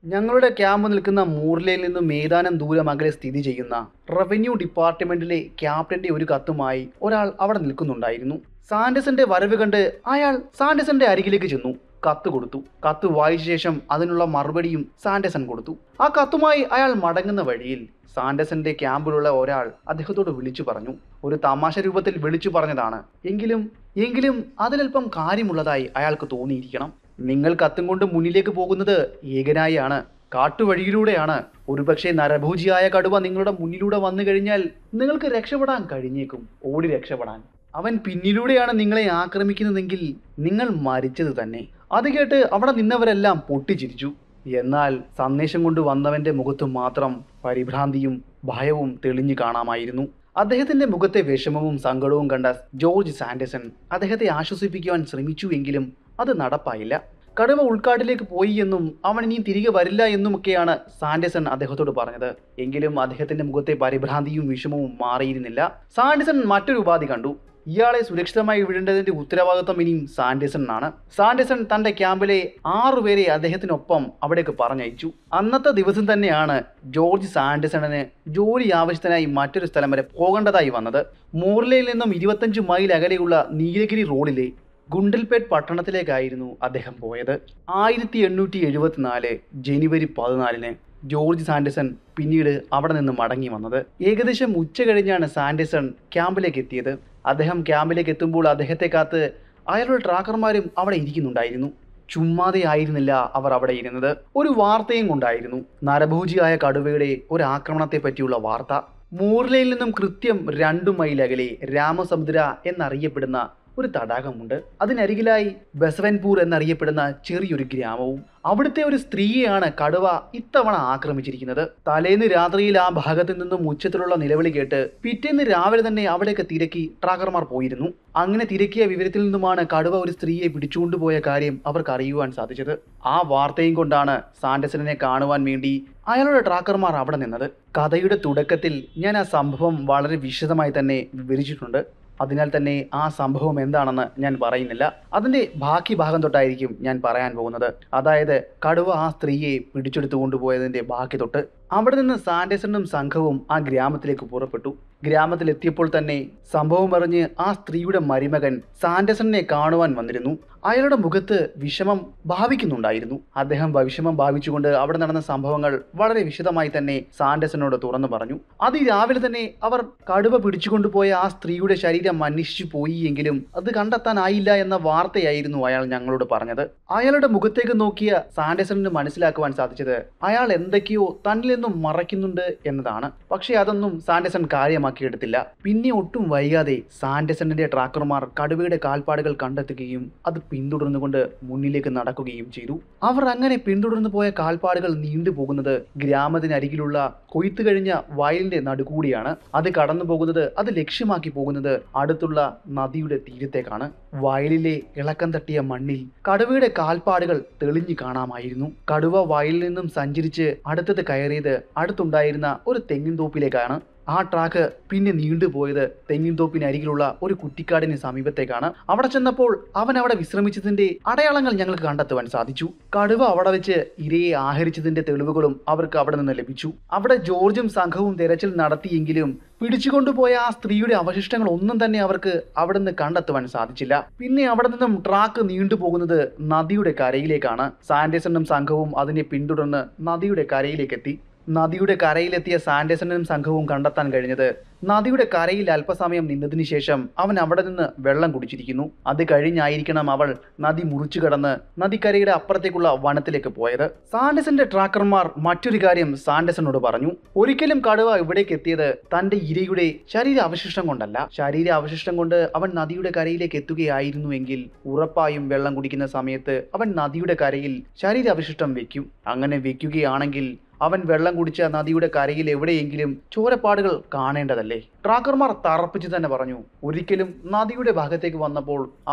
S1: ഞങ്ങളുടെ ക്യാമ്പ് നിൽക്കുന്ന മൂർലയിൽ നിന്നും ഏതാനും ദൂരം അകലെ സ്ഥിതി ചെയ്യുന്ന റവന്യൂ ഡിപ്പാർട്ട്മെന്റിലെ ക്യാപ്റ്റന്റെ ഒരു കത്തുമായി ഒരാൾ അവിടെ നിൽക്കുന്നുണ്ടായിരുന്നു സാൻഡസന്റെ വരവ് കണ്ട് അയാൾ സാൻഡസന്റെ അരികിലേക്ക് ചെന്നു കത്ത് കൊടുത്തു കത്ത് വായിച്ച ശേഷം അതിനുള്ള മറുപടിയും സാൻഡസൺ കൊടുത്തു ആ കത്തുമായി അയാൾ മടങ്ങുന്ന വഴിയിൽ സാൻഡസന്റെ ക്യാമ്പിലുള്ള ഒരാൾ അദ്ദേഹത്തോട് വിളിച്ചു പറഞ്ഞു ഒരു തമാശ രൂപത്തിൽ വിളിച്ചു പറഞ്ഞതാണ് എങ്കിലും എങ്കിലും അതിലല്പം കാര്യമുള്ളതായി അയാൾക്ക് തോന്നിയിരിക്കണം നിങ്ങൾ കത്തും കൊണ്ട് മുന്നിലേക്ക് പോകുന്നത് ഏകനായാണ് കാട്ടുവഴിയിലൂടെയാണ് ഒരുപക്ഷെ നരഭൂജിയായ കടുവ നിങ്ങളുടെ മുന്നിലൂടെ വന്നു കഴിഞ്ഞാൽ നിങ്ങൾക്ക് രക്ഷപ്പെടാൻ കഴിഞ്ഞേക്കും ഓടി രക്ഷപ്പെടാൻ അവൻ പിന്നിലൂടെയാണ് നിങ്ങളെ ആക്രമിക്കുന്നതെങ്കിൽ നിങ്ങൾ മരിച്ചത് തന്നെ അത് കേട്ട് അവിടെ നിന്നവരെല്ലാം പൊട്ടിച്ചിരിച്ചു എന്നാൽ സന്ദേശം കൊണ്ട് വന്നവന്റെ മുഖത്ത് മാത്രം പരിഭ്രാന്തിയും ഭയവും തെളിഞ്ഞു കാണാമായിരുന്നു അദ്ദേഹത്തിന്റെ മുഖത്തെ വിഷമവും സങ്കടവും കണ്ട ജോർജ് സാൻഡസൺ അദ്ദേഹത്തെ ആശ്വസിപ്പിക്കുവാൻ ശ്രമിച്ചു എങ്കിലും അത് നടപ്പായില്ല കടുവ ഉൾക്കാട്ടിലേക്ക് പോയി എന്നും അവൻ ഇനി തിരികെ വരില്ല എന്നുമൊക്കെയാണ് സാൻഡസൺ അദ്ദേഹത്തോട് പറഞ്ഞത് എങ്കിലും അദ്ദേഹത്തിന്റെ മുഖത്തെ പരിഭ്രാന്തിയും വിഷമവും മാറിയിരുന്നില്ല സാൻഡസൺ മറ്റൊരു ഉപാധി കണ്ടു ഇയാളെ സുരക്ഷിതമായി വിടേണ്ടതിന്റെ ഉത്തരവാദിത്വം ഇനിയും സാൻഡേസണിനാണ് സാൻഡേസൺ തന്റെ ക്യാമ്പിലെ ആറുപേരെ അദ്ദേഹത്തിനൊപ്പം അവിടേക്ക് പറഞ്ഞയച്ചു അന്നത്തെ ദിവസം തന്നെയാണ് ജോർജ് സാൻഡേസണിന് ജോലി ആവശ്യത്തിനായി മറ്റൊരു സ്ഥലം വരെ പോകേണ്ടതായി വന്നത് മോർലയിൽ നിന്നും ഇരുപത്തഞ്ച് മൈൽ അകലെയുള്ള നീലഗിരി റോഡിലെ ഗുണ്ടൽപേട്ട് പട്ടണത്തിലേക്കായിരുന്നു അദ്ദേഹം പോയത് ആയിരത്തി എണ്ണൂറ്റി എഴുപത്തിനാല് ജനുവരി പതിനാലിന് ജോർജ് സാൻഡേസൺ പിന്നീട് അവിടെ നിന്ന് മടങ്ങി വന്നത് ഏകദേശം ഉച്ച കഴിഞ്ഞാണ് സാൻഡേസൺ ക്യാമ്പിലേക്ക് എത്തിയത് അദ്ദേഹം ക്യാമ്പിലേക്ക് എത്തുമ്പോൾ അദ്ദേഹത്തെ കാത്ത് അയാളുടെ ട്രാക്കർമാരും അവിടെ ഇരിക്കുന്നുണ്ടായിരുന്നു ചുമ്മാതെ ആയിരുന്നില്ല അവർ അവിടെ ഇരുന്നത് ഒരു വാർത്തയും കൊണ്ടായിരുന്നു നരഭോജിയായ കടുവയുടെ ഒരു ആക്രമണത്തെ പറ്റിയുള്ള വാർത്ത മൂർലയിൽ നിന്നും കൃത്യം രണ്ടു മൈൽ അകലെ രാമസമുദ്ര എന്നറിയപ്പെടുന്ന ഒരു തടാകമുണ്ട് അതിനരികിലായി ബസവൻപൂർ എന്നറിയപ്പെടുന്ന ചെറിയൊരു ഗ്രാമവും അവിടുത്തെ ഒരു സ്ത്രീയെയാണ് കടുവ ഇത്തവണ ആക്രമിച്ചിരിക്കുന്നത് തലേന്ന് രാത്രിയിൽ ആ ഭാഗത്ത് നിന്നും ഉച്ചത്തിലുള്ള നിലവിളി കേട്ട് പിറ്റേന്ന് രാവിലെ തന്നെ അവിടേക്ക് തിരക്കി ട്രാക്കർമാർ പോയിരുന്നു അങ്ങനെ തിരക്കിയ വിവരത്തിൽ നിന്നുമാണ് കടുവ ഒരു സ്ത്രീയെ പിടിച്ചുകൊണ്ടുപോയ കാര്യം അവർക്ക് അറിയുവാൻ സാധിച്ചത് ആ വാർത്തയും കൊണ്ടാണ് സാൻഡസനെ കാണുവാൻ വേണ്ടി അയാളുടെ ട്രാക്കർമാർ അവിടെ നിന്നത് കഥയുടെ തുടക്കത്തിൽ ഞാൻ ആ സംഭവം വളരെ വിശദമായി തന്നെ വിവരിച്ചിട്ടുണ്ട് അതിനാൽ തന്നെ ആ സംഭവം എന്താണെന്ന് ഞാൻ പറയുന്നില്ല അതിൻ്റെ ബാക്കി ഭാഗം തൊട്ടായിരിക്കും ഞാൻ പറയാൻ പോകുന്നത് അതായത് കടുവ ആ സ്ത്രീയെ പിടിച്ചെടുത്തു കൊണ്ടുപോയതിൻ്റെ ബാക്കി തൊട്ട് അവിടെ നിന്ന് സാൻഡേസണും സംഘവും ആ ഗ്രാമത്തിലേക്ക് പുറപ്പെട്ടു ഗ്രാമത്തിലെത്തിയപ്പോൾ തന്നെ സംഭവം അറിഞ്ഞ് ആ സ്ത്രീയുടെ മരുമകൻ സാൻഡേസണിനെ കാണുവാൻ വന്നിരുന്നു അയാളുടെ മുഖത്ത് വിഷമം ഭാവിക്കുന്നുണ്ടായിരുന്നു അദ്ദേഹം വിഷമം ഭാവിച്ചുകൊണ്ട് അവിടെ നടന്ന സംഭവങ്ങൾ വളരെ വിശദമായി തന്നെ സാൻഡേസനോട് തുറന്നു പറഞ്ഞു അതിരാവിലെ തന്നെ അവർ കടുവ പിടിച്ചുകൊണ്ടുപോയ ആ സ്ത്രീയുടെ ശരീരം അന്വേഷിച്ചു പോയി എങ്കിലും അത് കണ്ടെത്താനായില്ല എന്ന വാർത്തയായിരുന്നു അയാൾ ഞങ്ങളോട് പറഞ്ഞത് അയാളുടെ മുഖത്തേക്ക് നോക്കിയ സാൻഡേസണിന് മനസ്സിലാക്കുവാൻ സാധിച്ചത് അയാൾ എന്തൊക്കെയോ തന്നിൽ നിന്നും മറയ്ക്കുന്നുണ്ട് എന്നതാണ് പക്ഷേ അതൊന്നും സാൻഡേസൺ കാര്യമാക്കിയെടുത്തില്ല പിന്നെ ഒട്ടും വൈകാതെ സാൻഡേസണിന്റെ ട്രാക്കർമാർ കടുവയുടെ കാൽപ്പാടുകൾ കണ്ടെത്തുകയും അത് പിന്തുടർന്നുകൊണ്ട് മുന്നിലേക്ക് നടക്കുകയും ചെയ്തു അവർ അങ്ങനെ പിന്തുടർന്നു പോയ കാൽപ്പാടുകൾ നീണ്ടുപോകുന്നത് ഗ്രാമത്തിനരികിലുള്ള കൊയ്ത്തു കഴിഞ്ഞ വയലിന്റെ നടുകൂടിയാണ് അത് കടന്നു പോകുന്നത് അത് ലക്ഷ്യമാക്കി പോകുന്നത് അടുത്തുള്ള നദിയുടെ തീരത്തേക്കാണ് വയലിലെ ഇളക്കം തട്ടിയ മണ്ണിൽ കടുവയുടെ കാൽപ്പാടുകൾ തെളിഞ്ഞു കാണാമായിരുന്നു കടുവ വയലിൽ നിന്നും സഞ്ചരിച്ച് അടുത്തത് കയറിയത് അടുത്തുണ്ടായിരുന്ന ഒരു തെങ്ങിൻ തോപ്പിലേക്കാണ് ആ ട്രാക്ക് പിന്നെ നീണ്ടുപോയത് തെങ്ങിൻ തോപ്പിനരികിലുള്ള ഒരു കുറ്റിക്കാടിന് സമീപത്തേക്കാണ് അവിടെ ചെന്നപ്പോൾ അവൻ അവിടെ വിശ്രമിച്ചതിന്റെ അടയാളങ്ങൾ ഞങ്ങൾക്ക് കണ്ടെത്തുവാൻ സാധിച്ചു കടുവ അവിടെ വെച്ച് ഇരയെ ആഹരിച്ചതിന്റെ തെളിവുകളും അവർക്ക് അവിടെ നിന്ന് ലഭിച്ചു അവിടെ ജോർജും സംഘവും തിരച്ചിൽ നടത്തിയെങ്കിലും പിടിച്ചുകൊണ്ടുപോയ ആ സ്ത്രീയുടെ അവശിഷ്ടങ്ങൾ ഒന്നും തന്നെ അവർക്ക് അവിടെ നിന്ന് കണ്ടെത്തുവാൻ സാധിച്ചില്ല പിന്നെ അവിടെ നിന്നും ട്രാക്ക് നീണ്ടുപോകുന്നത് നദിയുടെ കരയിലേക്കാണ് സാൻഡേസണും സംഘവും അതിനെ പിന്തുടർന്ന് നദിയുടെ കരയിലേക്ക് എത്തി നദിയുടെ കരയിലെത്തിയ സാൻഡേസണും സംഘവും കണ്ടെത്താൻ കഴിഞ്ഞത് നദിയുടെ കരയിൽ അല്പസമയം നിന്നതിന് ശേഷം അവൻ അവിടെ നിന്ന് വെള്ളം കുടിച്ചിരിക്കുന്നു അത് കഴിഞ്ഞായിരിക്കണം അവൾ നദി മുറിച്ചു കടന്ന് നദിക്കരയുടെ അപ്പുറത്തേക്കുള്ള വനത്തിലേക്ക് പോയത് സാൻഡസന്റെ ട്രാക്കർമാർ മറ്റൊരു കാര്യം സാൻഡസനോട് പറഞ്ഞു ഒരിക്കലും കടുവ ഇവിടേക്ക് എത്തിയത് തന്റെ ഇരയുടെ ശരീര അവശിഷ്ടം കൊണ്ടല്ല ശരീര അവശിഷ്ടം കൊണ്ട് അവൻ നദിയുടെ കരയിലേക്ക് എത്തുകയായിരുന്നുവെങ്കിൽ ഉറപ്പായും വെള്ളം കുടിക്കുന്ന സമയത്ത് അവൻ നദിയുടെ കരയിൽ ശരീര അവശിഷ്ടം വെക്കും അങ്ങനെ വെക്കുകയാണെങ്കിൽ അവൻ വെള്ളം കുടിച്ച നദിയുടെ കരയിൽ എവിടെയെങ്കിലും ചോരപ്പാടുകൾ കാണേണ്ടതല്ലേ ട്രാക്കർമാർ തറപ്പിച്ച് തന്നെ പറഞ്ഞു ഒരിക്കലും നദിയുടെ ഭാഗത്തേക്ക് വന്നപ്പോൾ അവൻ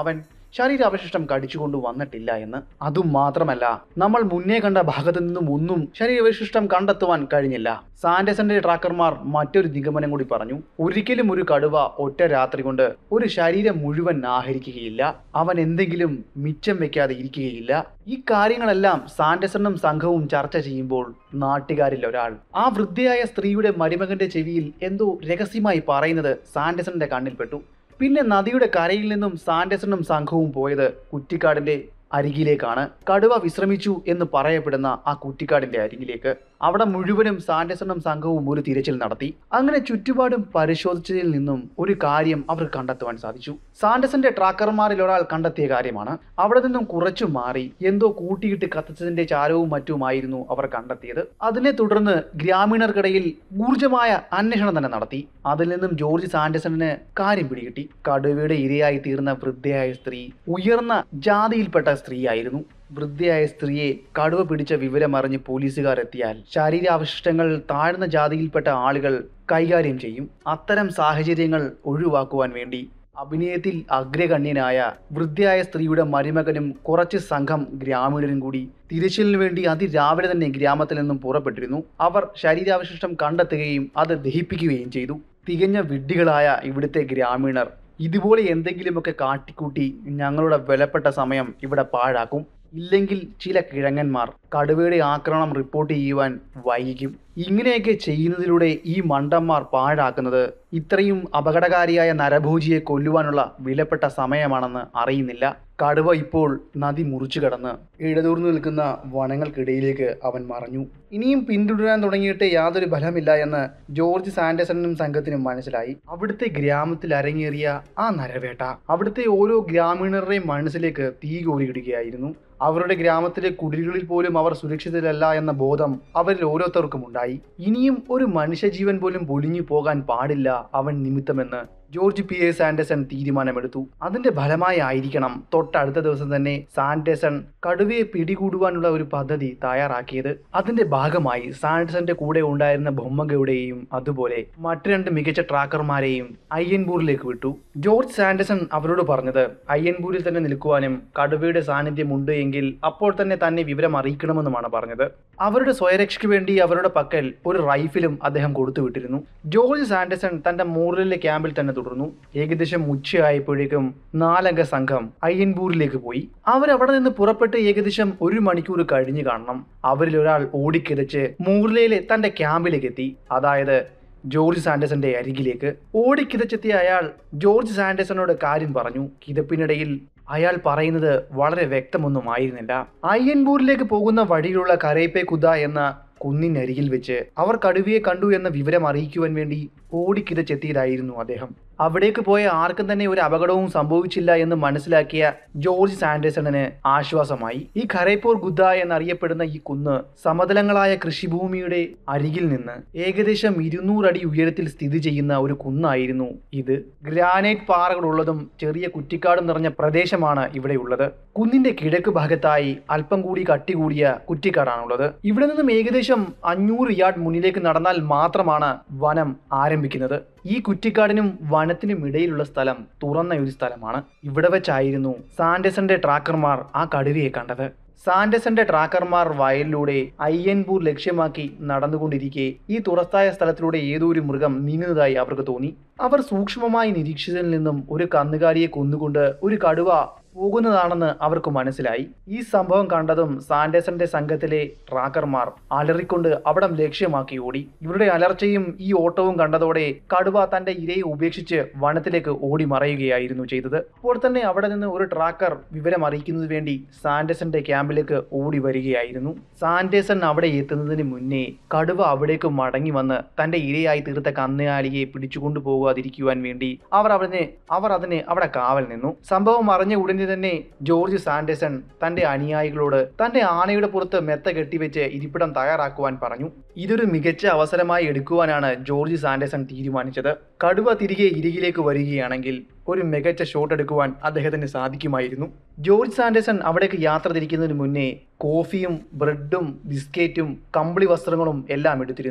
S2: ശരീരാവശിഷ്ടം കടിച്ചുകൊണ്ട് വന്നിട്ടില്ല എന്ന് അതും മാത്രമല്ല നമ്മൾ മുന്നേ കണ്ട ഭാഗത്തു നിന്നും ഒന്നും ശരീരാവശിഷ്ടം കണ്ടെത്തുവാൻ കഴിഞ്ഞില്ല സാൻഡേഴ്സന്റെ ട്രാക്കർമാർ മറ്റൊരു നിഗമനം കൂടി പറഞ്ഞു ഒരിക്കലും ഒരു കടുവ ഒറ്റ രാത്രി കൊണ്ട് ഒരു ശരീരം മുഴുവൻ ആഹരിക്കുകയില്ല അവൻ എന്തെങ്കിലും മിച്ചം വെക്കാതെ ഇരിക്കുകയില്ല ഈ കാര്യങ്ങളെല്ലാം സാൻഡേഴ്സണും സംഘവും ചർച്ച ചെയ്യുമ്പോൾ നാട്ടുകാരിൽ ഒരാൾ ആ വൃദ്ധയായ സ്ത്രീയുടെ മരുമകന്റെ ചെവിയിൽ എന്തോ രഹസ്യമായി പറയുന്നത് സാൻഡേഴ്സന്റെ കണ്ണിൽപ്പെട്ടു പിന്നെ നദിയുടെ കരയിൽ നിന്നും സാൻഡേഴ്സണും സംഘവും പോയത് കുറ്റിക്കാടിന്റെ അരികിലേക്കാണ് കടുവ വിശ്രമിച്ചു എന്ന് പറയപ്പെടുന്ന ആ കുറ്റിക്കാടിന്റെ അരികിലേക്ക് അവിടെ മുഴുവനും സാൻഡേഴ്സണും സംഘവും ഒരു തിരച്ചിൽ നടത്തി അങ്ങനെ ചുറ്റുപാടും പരിശോധിച്ചതിൽ നിന്നും ഒരു കാര്യം അവർ കണ്ടെത്തുവാൻ സാധിച്ചു സാൻഡേഴ്സന്റെ ട്രാക്കർമാരിൽ ഒരാൾ കണ്ടെത്തിയ കാര്യമാണ് അവിടെ നിന്നും കുറച്ചു മാറി എന്തോ കൂട്ടിയിട്ട് കത്തിച്ചതിന്റെ ചാരവും മറ്റുമായിരുന്നു അവർ കണ്ടെത്തിയത് അതിനെ തുടർന്ന് ഗ്രാമീണർക്കിടയിൽ ഊർജമായ അന്വേഷണം തന്നെ നടത്തി അതിൽ നിന്നും ജോർജ് സാൻഡേഴ്സണിന് കാര്യം പിടികിട്ടി കടുവയുടെ ഇരയായി തീർന്ന വൃദ്ധയായ സ്ത്രീ ഉയർന്ന ജാതിയിൽപ്പെട്ട സ്ത്രീയായിരുന്നു വൃദ്ധയായ സ്ത്രീയെ കടുവ പിടിച്ച വിവരമറിഞ്ഞ് പോലീസുകാർ എത്തിയാൽ ശരീരാവശിഷ്ടങ്ങൾ താഴ്ന്ന ജാതിയിൽപ്പെട്ട ആളുകൾ കൈകാര്യം ചെയ്യും അത്തരം സാഹചര്യങ്ങൾ ഒഴിവാക്കുവാൻ വേണ്ടി അഭിനയത്തിൽ അഗ്രഗണ്യനായ വൃദ്ധയായ സ്ത്രീയുടെ മരുമകനും കുറച്ച് സംഘം ഗ്രാമീണരും കൂടി തിരച്ചിലിന് വേണ്ടി അതിരാവിലെ തന്നെ ഗ്രാമത്തിൽ നിന്നും പുറപ്പെട്ടിരുന്നു അവർ ശരീരാവശിഷ്ടം കണ്ടെത്തുകയും അത് ദഹിപ്പിക്കുകയും ചെയ്തു തികഞ്ഞ വിഡ്ഢികളായ ഇവിടുത്തെ ഗ്രാമീണർ ഇതുപോലെ എന്തെങ്കിലുമൊക്കെ കാട്ടിക്കൂട്ടി ഞങ്ങളുടെ വിലപ്പെട്ട സമയം ഇവിടെ പാഴാക്കും ഇല്ലെങ്കിൽ ചില കിഴങ്ങന്മാർ കടുവയുടെ ആക്രമണം റിപ്പോർട്ട് ചെയ്യുവാൻ വൈകിക്കും ഇങ്ങനെയൊക്കെ ചെയ്യുന്നതിലൂടെ ഈ മണ്ടന്മാർ പാഴാക്കുന്നത് ഇത്രയും അപകടകാരിയായ നരഭോജിയെ കൊല്ലുവാനുള്ള വിലപ്പെട്ട സമയമാണെന്ന് അറിയുന്നില്ല കടുവ ഇപ്പോൾ നദി മുറിച്ചു കടന്ന് ഇടതൂർന്നു നിൽക്കുന്ന വനങ്ങൾക്കിടയിലേക്ക് അവൻ മറഞ്ഞു ഇനിയും പിന്തുടരാൻ തുടങ്ങിയിട്ട് യാതൊരു ഫലമില്ല എന്ന് ജോർജ് സാൻഡേഴ്സണും സംഘത്തിനും മനസ്സിലായി അവിടുത്തെ ഗ്രാമത്തിൽ അരങ്ങേറിയ ആ നരവേട്ട അവിടുത്തെ ഓരോ ഗ്രാമീണരുടെയും മനസ്സിലേക്ക് തീ കോരിയിടുകയായിരുന്നു അവരുടെ ഗ്രാമത്തിലെ കുടിലുകളിൽ പോലും അവർ സുരക്ഷിതരല്ല എന്ന ബോധം അവരിൽ ഓരോരുത്തർക്കും ഉണ്ടായി ഇനിയും ഒരു മനുഷ്യജീവൻ പോലും പൊലിഞ്ഞു പോകാൻ പാടില്ല അവൻ നിമിത്തമെന്ന് ജോർജ് പി എ സാൻഡേഴ്സൺ തീരുമാനമെടുത്തു അതിന്റെ ഫലമായി ആയിരിക്കണം തൊട്ടടുത്ത ദിവസം തന്നെ സാൻഡേഴ്സൺ കടുവയെ പിടികൂടുവാനുള്ള ഒരു പദ്ധതി തയ്യാറാക്കിയത് അതിന്റെ ഭാഗമായി സാൻഡേഴ്സന്റെ കൂടെ ഉണ്ടായിരുന്ന ബൊമ്മഗയുടെയും അതുപോലെ മറ്റു രണ്ട് മികച്ച ട്രാക്കർമാരെയും അയ്യൻപൂരിലേക്ക് വിട്ടു ജോർജ് സാൻഡേഴ്സൺ അവരോട് പറഞ്ഞത് അയ്യൻപൂരിൽ തന്നെ നിൽക്കുവാനും കടുവയുടെ സാന്നിധ്യം ഉണ്ട് എങ്കിൽ അപ്പോൾ തന്നെ തന്നെ വിവരം അറിയിക്കണമെന്നുമാണ് പറഞ്ഞത് അവരുടെ സ്വയരക്ഷയ്ക്ക് വേണ്ടി അവരുടെ പക്കൽ ഒരു റൈഫിലും അദ്ദേഹം കൊടുത്തുവിട്ടിരുന്നു ജോർജ് സാൻഡേഴ്സൺ തന്റെ മൂറിലെ ക്യാമ്പിൽ തന്നെ തുടർന്നു ഏകദേശം ഉച്ചയായപ്പോഴേക്കും നാലംഗ സംഘം അയ്യൻപൂരിലേക്ക് പോയി അവരവിടെ നിന്ന് പുറപ്പെട്ട് ഏകദേശം ഒരു മണിക്കൂർ കഴിഞ്ഞു കാണണം അവരിൽ ഒരാൾ ഓടിക്കിതച്ച് മൂറിലയിലെ തന്റെ ക്യാമ്പിലേക്ക് എത്തി അതായത് ജോർജ് സാൻഡേഴ്സന്റെ അരികിലേക്ക് ഓടിക്കിതച്ചെത്തിയ അയാൾ ജോർജ് സാൻഡേഴ്സനോട് കാര്യം പറഞ്ഞു കിതപ്പിനിടയിൽ അയാൾ പറയുന്നത് വളരെ വ്യക്തമൊന്നും ആയിരുന്നില്ല അയ്യൻപൂരിലേക്ക് പോകുന്ന വഴിയിലുള്ള കരേപ്പെ കുദ എന്ന കുന്നിനരികിൽ വെച്ച് അവർ കടുവയെ കണ്ടു എന്ന വിവരം അറിയിക്കുവാൻ വേണ്ടി ഓടിക്കിതച്ചെത്തിയതായിരുന്നു അദ്ദേഹം അവിടേക്ക് പോയ ആർക്കും തന്നെ ഒരു അപകടവും സംഭവിച്ചില്ല എന്ന് മനസ്സിലാക്കിയ ജോർജ് സാൻഡേഴ്സണിന് ആശ്വാസമായി ഈ ഖരേപ്പൂർ ഗുദ്ദ എന്നറിയപ്പെടുന്ന ഈ കുന്ന് സമതലങ്ങളായ കൃഷിഭൂമിയുടെ അരികിൽ നിന്ന് ഏകദേശം ഇരുന്നൂറടി ഉയരത്തിൽ സ്ഥിതി ചെയ്യുന്ന ഒരു കുന്നായിരുന്നു ഇത് ഗ്രാനൈറ്റ് പാറകളുള്ളതും ചെറിയ കുറ്റിക്കാടും നിറഞ്ഞ പ്രദേശമാണ് ഇവിടെയുള്ളത് കുന്നിന്റെ കിഴക്ക് ഭാഗത്തായി അല്പം കൂടി കട്ടി കൂടിയ കുറ്റിക്കാടാണുള്ളത് ഇവിടെ നിന്നും ഏകദേശം അഞ്ഞൂറ് യാർഡ് മുന്നിലേക്ക് നടന്നാൽ മാത്രമാണ് വനം ആരംഭിക്കുന്നത് ഈ കുറ്റിക്കാടിനും വനത്തിനും ഇടയിലുള്ള സ്ഥലം തുറന്ന ഒരു സ്ഥലമാണ് ഇവിടെ വെച്ചായിരുന്നു സാൻഡേഴ്സന്റെ ട്രാക്കർമാർ ആ കടുവയെ കണ്ടത് സാൻഡേഴ്സന്റെ ട്രാക്കർമാർ വയലിലൂടെ അയ്യൻപൂർ ലക്ഷ്യമാക്കി നടന്നുകൊണ്ടിരിക്കെ ഈ തുറസ്തായ സ്ഥലത്തിലൂടെ ഏതോ ഒരു മൃഗം നീങ്ങുന്നതായി അവർക്ക് തോന്നി അവർ സൂക്ഷ്മമായി നിരീക്ഷിച്ചതിൽ നിന്നും ഒരു കന്നുകാലിയെ കൊന്നുകൊണ്ട് ഒരു കടുവ പോകുന്നതാണെന്ന് അവർക്ക് മനസ്സിലായി ഈ സംഭവം കണ്ടതും സാൻഡേഴ്സന്റെ സംഘത്തിലെ ട്രാക്കർമാർ അലറിക്കൊണ്ട് അവിടം ലക്ഷ്യമാക്കി ഓടി ഇവരുടെ അലർച്ചയും ഈ ഓട്ടവും കണ്ടതോടെ കടുവ തന്റെ ഇരയെ ഉപേക്ഷിച്ച് വനത്തിലേക്ക് ഓടി മറയുകയായിരുന്നു ചെയ്തത് അപ്പോൾ തന്നെ അവിടെ നിന്ന് ഒരു ട്രാക്കർ വിവരം അറിയിക്കുന്നതിന് വേണ്ടി സാൻഡേഴ്സന്റെ ക്യാമ്പിലേക്ക് ഓടി വരികയായിരുന്നു സാൻഡേഴ്സൺ അവിടെ എത്തുന്നതിന് മുന്നേ കടുവ അവിടേക്ക് മടങ്ങി വന്ന് തന്റെ ഇരയായി തീർത്ത കന്നുകാലിയെ പിടിച്ചുകൊണ്ടു പോകാതിരിക്കുവാൻ വേണ്ടി അവർ അവനെ അവർ അതിന് അവിടെ കാവൽ നിന്നു സംഭവം അറിഞ്ഞ ഉടനെ തന്നെ ജോർജ് സാൻഡേഴ്സൺ തന്റെ അനുയായികളോട് തന്റെ ആനയുടെ പുറത്ത് മെത്ത കെട്ടിവെച്ച് ഇരിപ്പിടം തയ്യാറാക്കുവാൻ പറഞ്ഞു ഇതൊരു മികച്ച അവസരമായി എടുക്കുവാനാണ് ജോർജ് സാൻഡേഴ്സൺ തീരുമാനിച്ചത് കടുവ തിരികെ ഇരികിലേക്ക് വരികയാണെങ്കിൽ ഒരു മികച്ച ഷോട്ട് എടുക്കുവാൻ അദ്ദേഹത്തിന് സാധിക്കുമായിരുന്നു ജോർജ് സാൻഡേഴ്സൺ അവിടേക്ക് യാത്ര തിരിക്കുന്നതിന് മുന്നേ കോഫിയും ബ്രെഡും ബിസ്ക്കറ്റും കമ്പിളി വസ്ത്രങ്ങളും എല്ലാം എടുത്തിരുന്നു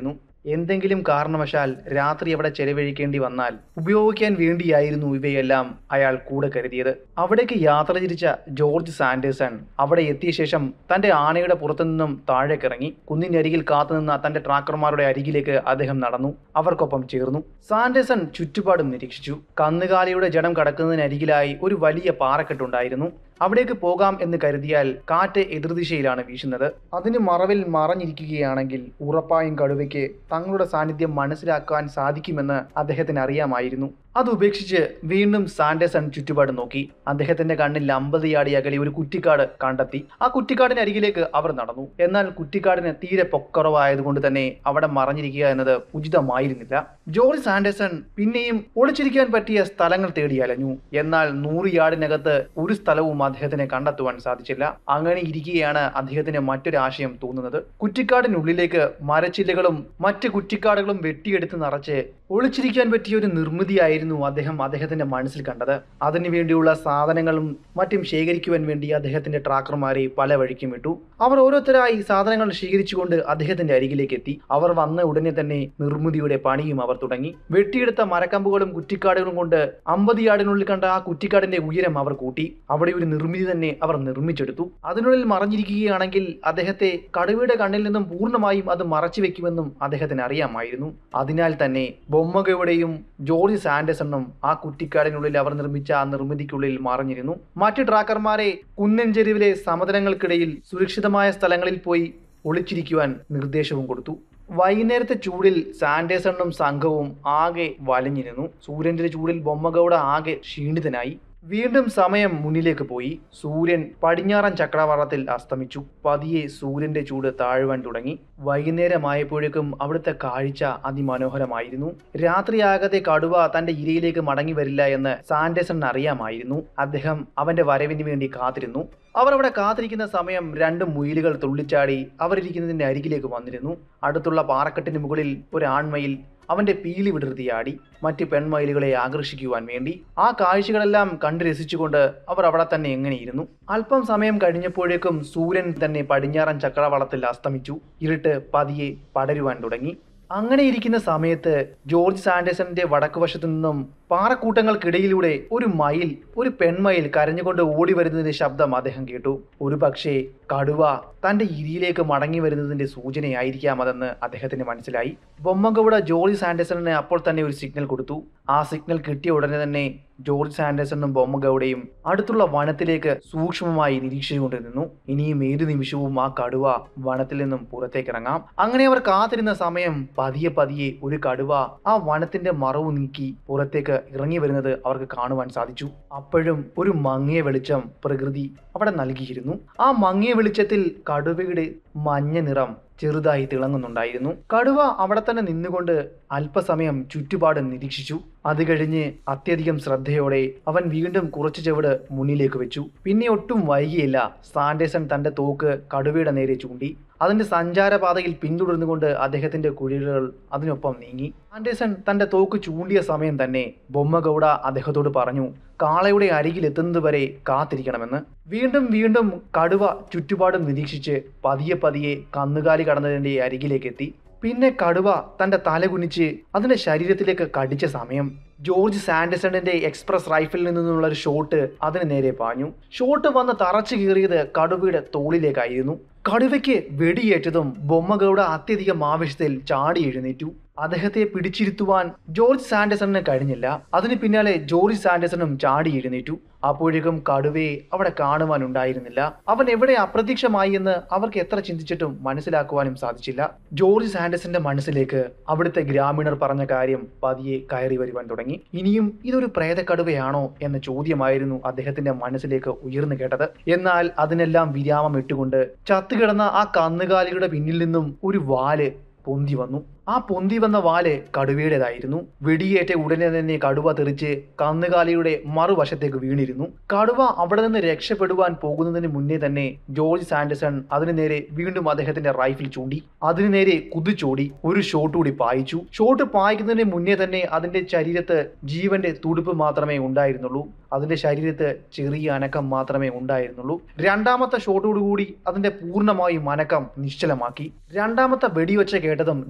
S2: എന്തെങ്കിലും കാരണവശാൽ രാത്രി അവിടെ ചെലവഴിക്കേണ്ടി വന്നാൽ ഉപയോഗിക്കാൻ വേണ്ടിയായിരുന്നു ഇവയെല്ലാം അയാൾ കൂടെ കരുതിയത് അവിടേക്ക് യാത്ര തിരിച്ച ജോർജ് സാൻഡേഴ്സൺ അവിടെ എത്തിയ ശേഷം തന്റെ ആനയുടെ പുറത്തു നിന്നും താഴേക്കിറങ്ങി കുന്നിന്റെ അരികിൽ കാത്തുനിന്ന തന്റെ ട്രാക്കർമാരുടെ അരികിലേക്ക് അദ്ദേഹം നടന്നു അവർക്കൊപ്പം ചേർന്നു സാൻഡേഴ്സൺ ചുറ്റുപാടും നിരീക്ഷിച്ചു കന്നുകാലിയുടെ ജഡം കടക്കുന്നതിനരികിലായി ഒരു വലിയ പാറക്കെട്ടുണ്ടായിരുന്നു അവിടേക്ക് പോകാം എന്ന് കരുതിയാൽ കാറ്റ് എതിർദിശയിലാണ് വീശുന്നത് അതിന് മറവിൽ മറഞ്ഞിരിക്കുകയാണെങ്കിൽ ഉറപ്പായും കടുവയ്ക്ക് തങ്ങളുടെ സാന്നിധ്യം മനസ്സിലാക്കാൻ സാധിക്കുമെന്ന് അദ്ദേഹത്തിന് അറിയാമായിരുന്നു അത് ഉപേക്ഷിച്ച് വീണ്ടും സാൻഡേസൺ ചുറ്റുപാട് നോക്കി അദ്ദേഹത്തിന്റെ കണ്ണിൽ അമ്പത് യാടി അകലെ ഒരു കുറ്റിക്കാട് കണ്ടെത്തി ആ കുറ്റിക്കാടിന് അരികിലേക്ക് അവർ നടന്നു എന്നാൽ കുറ്റിക്കാടിന് തീരെ പൊക്കറവായതുകൊണ്ട് തന്നെ അവിടെ മറഞ്ഞിരിക്കുക എന്നത് ഉചിതമായിരുന്നില്ല ജോർജ് സാൻഡേസൺ പിന്നെയും ഒളിച്ചിരിക്കാൻ പറ്റിയ സ്ഥലങ്ങൾ തേടി അലഞ്ഞു എന്നാൽ നൂറ് യാർഡിനകത്ത് ഒരു സ്ഥലവും അദ്ദേഹത്തിന് കണ്ടെത്തുവാൻ സാധിച്ചില്ല അങ്ങനെ ഇരിക്കുകയാണ് അദ്ദേഹത്തിന് മറ്റൊരു ആശയം തോന്നുന്നത് കുറ്റിക്കാടിനുള്ളിലേക്ക് മരച്ചില്ലകളും മറ്റ് കുറ്റിക്കാടുകളും വെട്ടിയെടുത്ത് നിറച്ച് ഒളിച്ചിരിക്കാൻ പറ്റിയ ഒരു നിർമ്മിതിയായിരുന്നു അദ്ദേഹം അദ്ദേഹത്തിന്റെ മനസ്സിൽ കണ്ടത് അതിനു വേണ്ടിയുള്ള സാധനങ്ങളും മറ്റും ശേഖരിക്കുവാൻ വേണ്ടി അദ്ദേഹത്തിന്റെ ട്രാക്കർമാരെ പല വഴിക്കും വിട്ടു അവർ ഓരോരുത്തരായി സാധനങ്ങൾ ശേഖരിച്ചുകൊണ്ട് അദ്ദേഹത്തിന്റെ അരികിലേക്ക് എത്തി അവർ വന്ന ഉടനെ തന്നെ നിർമ്മിതിയുടെ പണിയും അവർ തുടങ്ങി വെട്ടിയെടുത്ത മരക്കമ്പുകളും കുറ്റിക്കാടുകളും കൊണ്ട് അമ്പത് യാർഡിനുള്ളിൽ കണ്ട ആ കുറ്റിക്കാടിന്റെ ഉയരം അവർ കൂട്ടി അവിടെ ഒരു നിർമ്മിതി തന്നെ അവർ നിർമ്മിച്ചെടുത്തു അതിനുള്ളിൽ മറഞ്ഞിരിക്കുകയാണെങ്കിൽ അദ്ദേഹത്തെ കടുവയുടെ കണ്ണിൽ നിന്നും പൂർണ്ണമായും അത് മറച്ചു വെക്കുമെന്നും അദ്ദേഹത്തിന് അറിയാമായിരുന്നു അതിനാൽ തന്നെ ബൊമ്മകയുടെയും ജോർജ് സാൻഡേഴ്സണും ആ കുറ്റിക്കാടിനുള്ളിൽ അവർ നിർമ്മിച്ച ആ നിർമ്മിതിക്കുള്ളിൽ മറഞ്ഞിരുന്നു മറ്റ് ട്രാക്കർമാരെ കുന്നൻ ചെരുവിലെ സമതലങ്ങൾക്കിടയിൽ സുരക്ഷിതമായ സ്ഥലങ്ങളിൽ പോയി ഒളിച്ചിരിക്കുവാൻ നിർദ്ദേശവും കൊടുത്തു വൈകുന്നേരത്തെ ചൂടിൽ സാൻഡേഴ്സണും സംഘവും ആകെ വലഞ്ഞിരുന്നു സൂര്യന്റെ ചൂടിൽ ബൊമ്മഗൌഡ ആകെ ക്ഷീണിതനായി വീണ്ടും സമയം മുന്നിലേക്ക് പോയി സൂര്യൻ പടിഞ്ഞാറൻ ചക്രവാളത്തിൽ അസ്തമിച്ചു പതിയെ സൂര്യന്റെ ചൂട് താഴുവാൻ തുടങ്ങി വൈകുന്നേരമായപ്പോഴേക്കും അവിടുത്തെ കാഴ്ച അതിമനോഹരമായിരുന്നു രാത്രിയാകത്തെ കടുവ തന്റെ ഇരയിലേക്ക് മടങ്ങി വരില്ല എന്ന് സാൻഡേഴ്സൺ അറിയാമായിരുന്നു അദ്ദേഹം അവന്റെ വരവിന് വേണ്ടി കാത്തിരുന്നു അവർ അവിടെ കാത്തിരിക്കുന്ന സമയം രണ്ട് മുയിലുകൾ തുള്ളിച്ചാടി അവരിരിക്കുന്നതിന്റെ അരികിലേക്ക് വന്നിരുന്നു അടുത്തുള്ള പാറക്കെട്ടിന് മുകളിൽ ഒരു ആൺമയിൽ അവന്റെ പീലി വിടർത്തിയാടി മറ്റ് പെൺമയിലുകളെ ആകർഷിക്കുവാൻ വേണ്ടി ആ കാഴ്ചകളെല്ലാം കണ്ടു രസിച്ചുകൊണ്ട് അവർ അവിടെ തന്നെ എങ്ങനെയിരുന്നു അല്പം സമയം കഴിഞ്ഞപ്പോഴേക്കും സൂര്യൻ തന്നെ പടിഞ്ഞാറൻ ചക്രവാളത്തിൽ അസ്തമിച്ചു ഇരുട്ട് പതിയെ പടരുവാൻ തുടങ്ങി അങ്ങനെ ഇരിക്കുന്ന സമയത്ത് ജോർജ് സാൻഡേഴ്സന്റെ വടക്കുവശത്തു നിന്നും പാറക്കൂട്ടങ്ങൾക്കിടയിലൂടെ ഒരു മയിൽ ഒരു പെൺമയിൽ കരഞ്ഞുകൊണ്ട് ഓടി വരുന്നതിന്റെ ശബ്ദം അദ്ദേഹം കേട്ടു ഒരു പക്ഷേ കടുവ തന്റെ ഇരിയിലേക്ക് മടങ്ങി വരുന്നതിന്റെ സൂചനയായിരിക്കാം അതെന്ന് അദ്ദേഹത്തിന് മനസ്സിലായി ബൊമ്മഗൌഡ ജോർജ് സാൻഡേഴ്സണിന് അപ്പോൾ തന്നെ ഒരു സിഗ്നൽ കൊടുത്തു ആ സിഗ്നൽ കിട്ടിയ ഉടനെ തന്നെ ജോർജ് സാൻഡേഴ്സണും ബൊമ്മഗൌഡയും അടുത്തുള്ള വനത്തിലേക്ക് സൂക്ഷ്മമായി നിരീക്ഷിച്ചുകൊണ്ട് നിന്നു ഇനിയും ഏതു നിമിഷവും ആ കടുവ വനത്തിൽ നിന്നും പുറത്തേക്ക് ഇറങ്ങാം അങ്ങനെ അവർ കാത്തിരുന്ന സമയം പതിയെ പതിയെ ഒരു കടുവ ആ വനത്തിന്റെ മറവ് നീക്കി പുറത്തേക്ക് ഇറങ്ങി വരുന്നത് അവർക്ക് കാണുവാൻ സാധിച്ചു അപ്പോഴും ഒരു മങ്ങിയ വെളിച്ചം പ്രകൃതി അവിടെ നൽകിയിരുന്നു ആ മങ്ങിയ വെളിച്ചത്തിൽ കടുവയുടെ മഞ്ഞ നിറം ചെറുതായി തിളങ്ങുന്നുണ്ടായിരുന്നു കടുവ അവിടെ തന്നെ നിന്നുകൊണ്ട് അല്പസമയം ചുറ്റുപാട് നിരീക്ഷിച്ചു അത് കഴിഞ്ഞ് അത്യധികം ശ്രദ്ധയോടെ അവൻ വീണ്ടും കുറച്ചു ചുവട് മുന്നിലേക്ക് വെച്ചു പിന്നെ ഒട്ടും വൈകിയില്ല സാൻഡേഴ്സൺ തന്റെ തോക്ക് കടുവയുടെ നേരെ ചൂണ്ടി അതിന്റെ സഞ്ചാരപാതയിൽ പിന്തുടർന്നുകൊണ്ട് അദ്ദേഹത്തിന്റെ കുഴിലുകൾ അതിനൊപ്പം നീങ്ങി സാൻഡേഴ്സൺ തന്റെ തോക്ക് ചൂണ്ടിയ സമയം തന്നെ ബൊമ്മഗൌഡ അദ്ദേഹത്തോട് പറഞ്ഞു കാളയുടെ അരികിൽ എത്തുന്നതുവരെ കാത്തിരിക്കണമെന്ന് വീണ്ടും വീണ്ടും കടുവ ചുറ്റുപാടും നിരീക്ഷിച്ച് പതിയെ പതിയെ കന്നുകാലി കടന്നതിന്റെ അരികിലേക്ക് എത്തി പിന്നെ കടുവ തന്റെ തല കുനിച്ച് അതിന്റെ ശരീരത്തിലേക്ക് കടിച്ച സമയം ജോർജ് സാൻഡേഴ്സണിന്റെ എക്സ്പ്രസ് റൈഫിളിൽ നിന്നുള്ള ഒരു ഷോട്ട് അതിന് നേരെ പാഞ്ഞു ഷോട്ട് വന്ന് തറച്ചു കീറിയത് കടുവയുടെ തോളിലേക്കായിരുന്നു കടുവയ്ക്ക് വെടിയേറ്റതും ബൊമ്മഗൌഡ അത്യധികം ആവശ്യത്തിൽ ചാടി എഴുന്നേറ്റു അദ്ദേഹത്തെ പിടിച്ചിരുത്തുവാൻ ജോർജ് സാൻഡേഴ്സണിന് കഴിഞ്ഞില്ല അതിന് പിന്നാലെ ജോർജ് സാൻഡേഴ്സണും ചാടി എഴുന്നേറ്റു അപ്പോഴേക്കും കടുവയെ അവിടെ കാണുവാനുണ്ടായിരുന്നില്ല അവൻ എവിടെ അപ്രത്യക്ഷമായി എന്ന് അവർക്ക് എത്ര ചിന്തിച്ചിട്ടും മനസ്സിലാക്കുവാനും സാധിച്ചില്ല ജോർജ് സാൻഡേഴ്സന്റെ മനസ്സിലേക്ക് അവിടുത്തെ ഗ്രാമീണർ പറഞ്ഞ കാര്യം പതിയെ കയറി വരുവാൻ തുടങ്ങി ഇനിയും ഇതൊരു പ്രേതക്കടുവയാണോ എന്ന ചോദ്യമായിരുന്നു അദ്ദേഹത്തിന്റെ മനസ്സിലേക്ക് ഉയർന്നു കേട്ടത് എന്നാൽ അതിനെല്ലാം വിരാമം ഇട്ടുകൊണ്ട് ചത്തുകിടന്ന ആ കന്നുകാലികളുടെ പിന്നിൽ നിന്നും ഒരു വാല് പൊന്തി വന്നു ആ പൊന്തി വന്ന വാല് കടുവയുടേതായിരുന്നു വെടിയേറ്റ ഉടനെ തന്നെ കടുവ തെറിച്ച് കന്നുകാലിയുടെ മറുവശത്തേക്ക് വീണിരുന്നു കടുവ അവിടെ നിന്ന് രക്ഷപ്പെടുവാൻ പോകുന്നതിന് മുന്നേ തന്നെ ജോർജ് സാൻഡേഴ്സൺ അതിനു നേരെ വീണ്ടും അദ്ദേഹത്തിന്റെ റൈഫിൾ ചൂണ്ടി അതിനു നേരെ കുതിച്ചോടി ഒരു ഷോട്ട് കൂടി പായിച്ചു ഷോട്ട് പായിക്കുന്നതിന് മുന്നേ തന്നെ അതിന്റെ ശരീരത്ത് ജീവന്റെ തുടുപ്പ് മാത്രമേ ഉണ്ടായിരുന്നുള്ളൂ അതിന്റെ ശരീരത്ത് ചെറിയ അനക്കം മാത്രമേ ഉണ്ടായിരുന്നുള്ളൂ രണ്ടാമത്തെ ഷോട്ടോടുകൂടി അതിന്റെ പൂർണ്ണമായും അനക്കം നിശ്ചലമാക്കി രണ്ടാമത്തെ വെടിവെച്ച കേട്ടതും ജോർജ്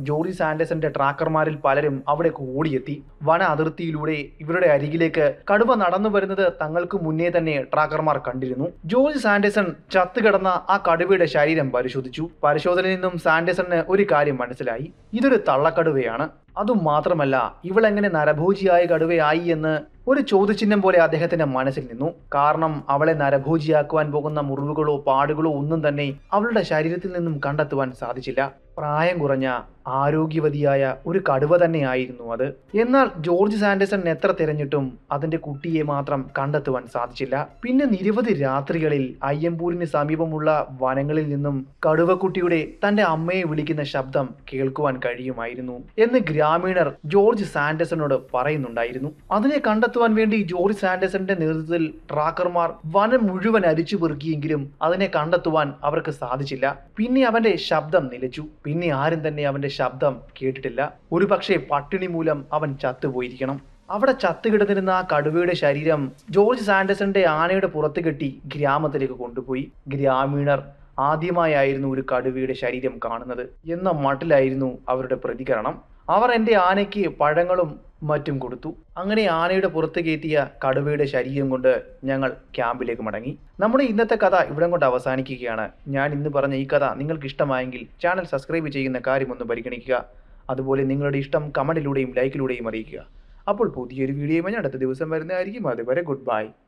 S2: സാൻഡേഴ്സന്റെ ട്രാക്കർമാരിൽ പലരും അവിടേക്ക് ഓടിയെത്തി വന അതിർത്തിയിലൂടെ ഇവരുടെ അരികിലേക്ക് കടുവ നടന്നു വരുന്നത് തങ്ങൾക്ക് മുന്നേ തന്നെ ട്രാക്കർമാർ കണ്ടിരുന്നു ജോർജ് സാൻഡേഴ്സൺ ചത്തുകിടന്ന ആ കടുവയുടെ ശരീരം പരിശോധിച്ചു പരിശോധനയിൽ നിന്നും സാൻഡേഴ്സണിന് ഒരു കാര്യം മനസ്സിലായി ഇതൊരു തള്ളക്കടുവയാണ് അതും മാത്രമല്ല ഇവളെങ്ങനെ നരഭോജിയായ കടുവയായി എന്ന് ഒരു ചോദ്യചിഹ്നം പോലെ അദ്ദേഹത്തിന്റെ മനസ്സിൽ നിന്നു കാരണം അവളെ നരഭോജിയാക്കുവാൻ പോകുന്ന മുറിവുകളോ പാടുകളോ ഒന്നും തന്നെ അവളുടെ ശരീരത്തിൽ നിന്നും കണ്ടെത്തുവാൻ സാധിച്ചില്ല പ്രായം കുറഞ്ഞ ആരോഗ്യവതിയായ ഒരു കടുവ തന്നെയായിരുന്നു അത് എന്നാൽ ജോർജ് സാൻഡേഴ്സൺ എത്ര തിരഞ്ഞിട്ടും അതിന്റെ കുട്ടിയെ മാത്രം കണ്ടെത്തുവാൻ സാധിച്ചില്ല പിന്നെ നിരവധി രാത്രികളിൽ അയ്യമ്പൂരിന് സമീപമുള്ള വനങ്ങളിൽ നിന്നും കടുവക്കുട്ടിയുടെ തന്റെ അമ്മയെ വിളിക്കുന്ന ശബ്ദം കേൾക്കുവാൻ കഴിയുമായിരുന്നു എന്ന് ഗ്രാമീണർ ജോർജ് സാൻഡേഴ്സണോട് പറയുന്നുണ്ടായിരുന്നു അതിനെ കണ്ടെത്തുവാൻ വേണ്ടി ജോർജ് സാൻഡേഴ്സന്റെ നേതൃത്വത്തിൽ ട്രാക്കർമാർ വനം മുഴുവൻ അരിച്ചു പെറുക്കിയെങ്കിലും അതിനെ കണ്ടെത്തുവാൻ അവർക്ക് സാധിച്ചില്ല പിന്നെ അവന്റെ ശബ്ദം നിലച്ചു പിന്നെ ആരും തന്നെ അവന്റെ ശബ്ദം കേട്ടിട്ടില്ല ഒരുപക്ഷെ പട്ടിണി മൂലം അവൻ ചത്തുപോയിരിക്കണം അവിടെ ചത്തുകിടന്നിരുന്ന ആ കടുവയുടെ ശരീരം ജോർജ് സാൻഡേഴ്സന്റെ ആനയുടെ പുറത്ത് കെട്ടി ഗ്രാമത്തിലേക്ക് കൊണ്ടുപോയി ഗ്രാമീണർ ആദ്യമായായിരുന്നു ഒരു കടുവയുടെ ശരീരം കാണുന്നത് എന്ന മട്ടിലായിരുന്നു അവരുടെ പ്രതികരണം അവർ എൻ്റെ ആനയ്ക്ക് പഴങ്ങളും മറ്റും കൊടുത്തു അങ്ങനെ ആനയുടെ പുറത്ത് കയറ്റിയ കടുവയുടെ ശരീരം കൊണ്ട് ഞങ്ങൾ ക്യാമ്പിലേക്ക് മടങ്ങി നമ്മുടെ ഇന്നത്തെ കഥ ഇവിടം കൊണ്ട് അവസാനിക്കുകയാണ് ഞാൻ ഇന്ന് പറഞ്ഞ ഈ കഥ നിങ്ങൾക്ക് ഇഷ്ടമായെങ്കിൽ ചാനൽ സബ്സ്ക്രൈബ് ചെയ്യുന്ന കാര്യമൊന്ന് പരിഗണിക്കുക അതുപോലെ നിങ്ങളുടെ ഇഷ്ടം കമൻറ്റിലൂടെയും ലൈക്കിലൂടെയും അറിയിക്കുക അപ്പോൾ പുതിയൊരു വീഡിയോയുമായി അടുത്ത ദിവസം വരുന്നതായിരിക്കും അതുവരെ ഗുഡ് ബൈ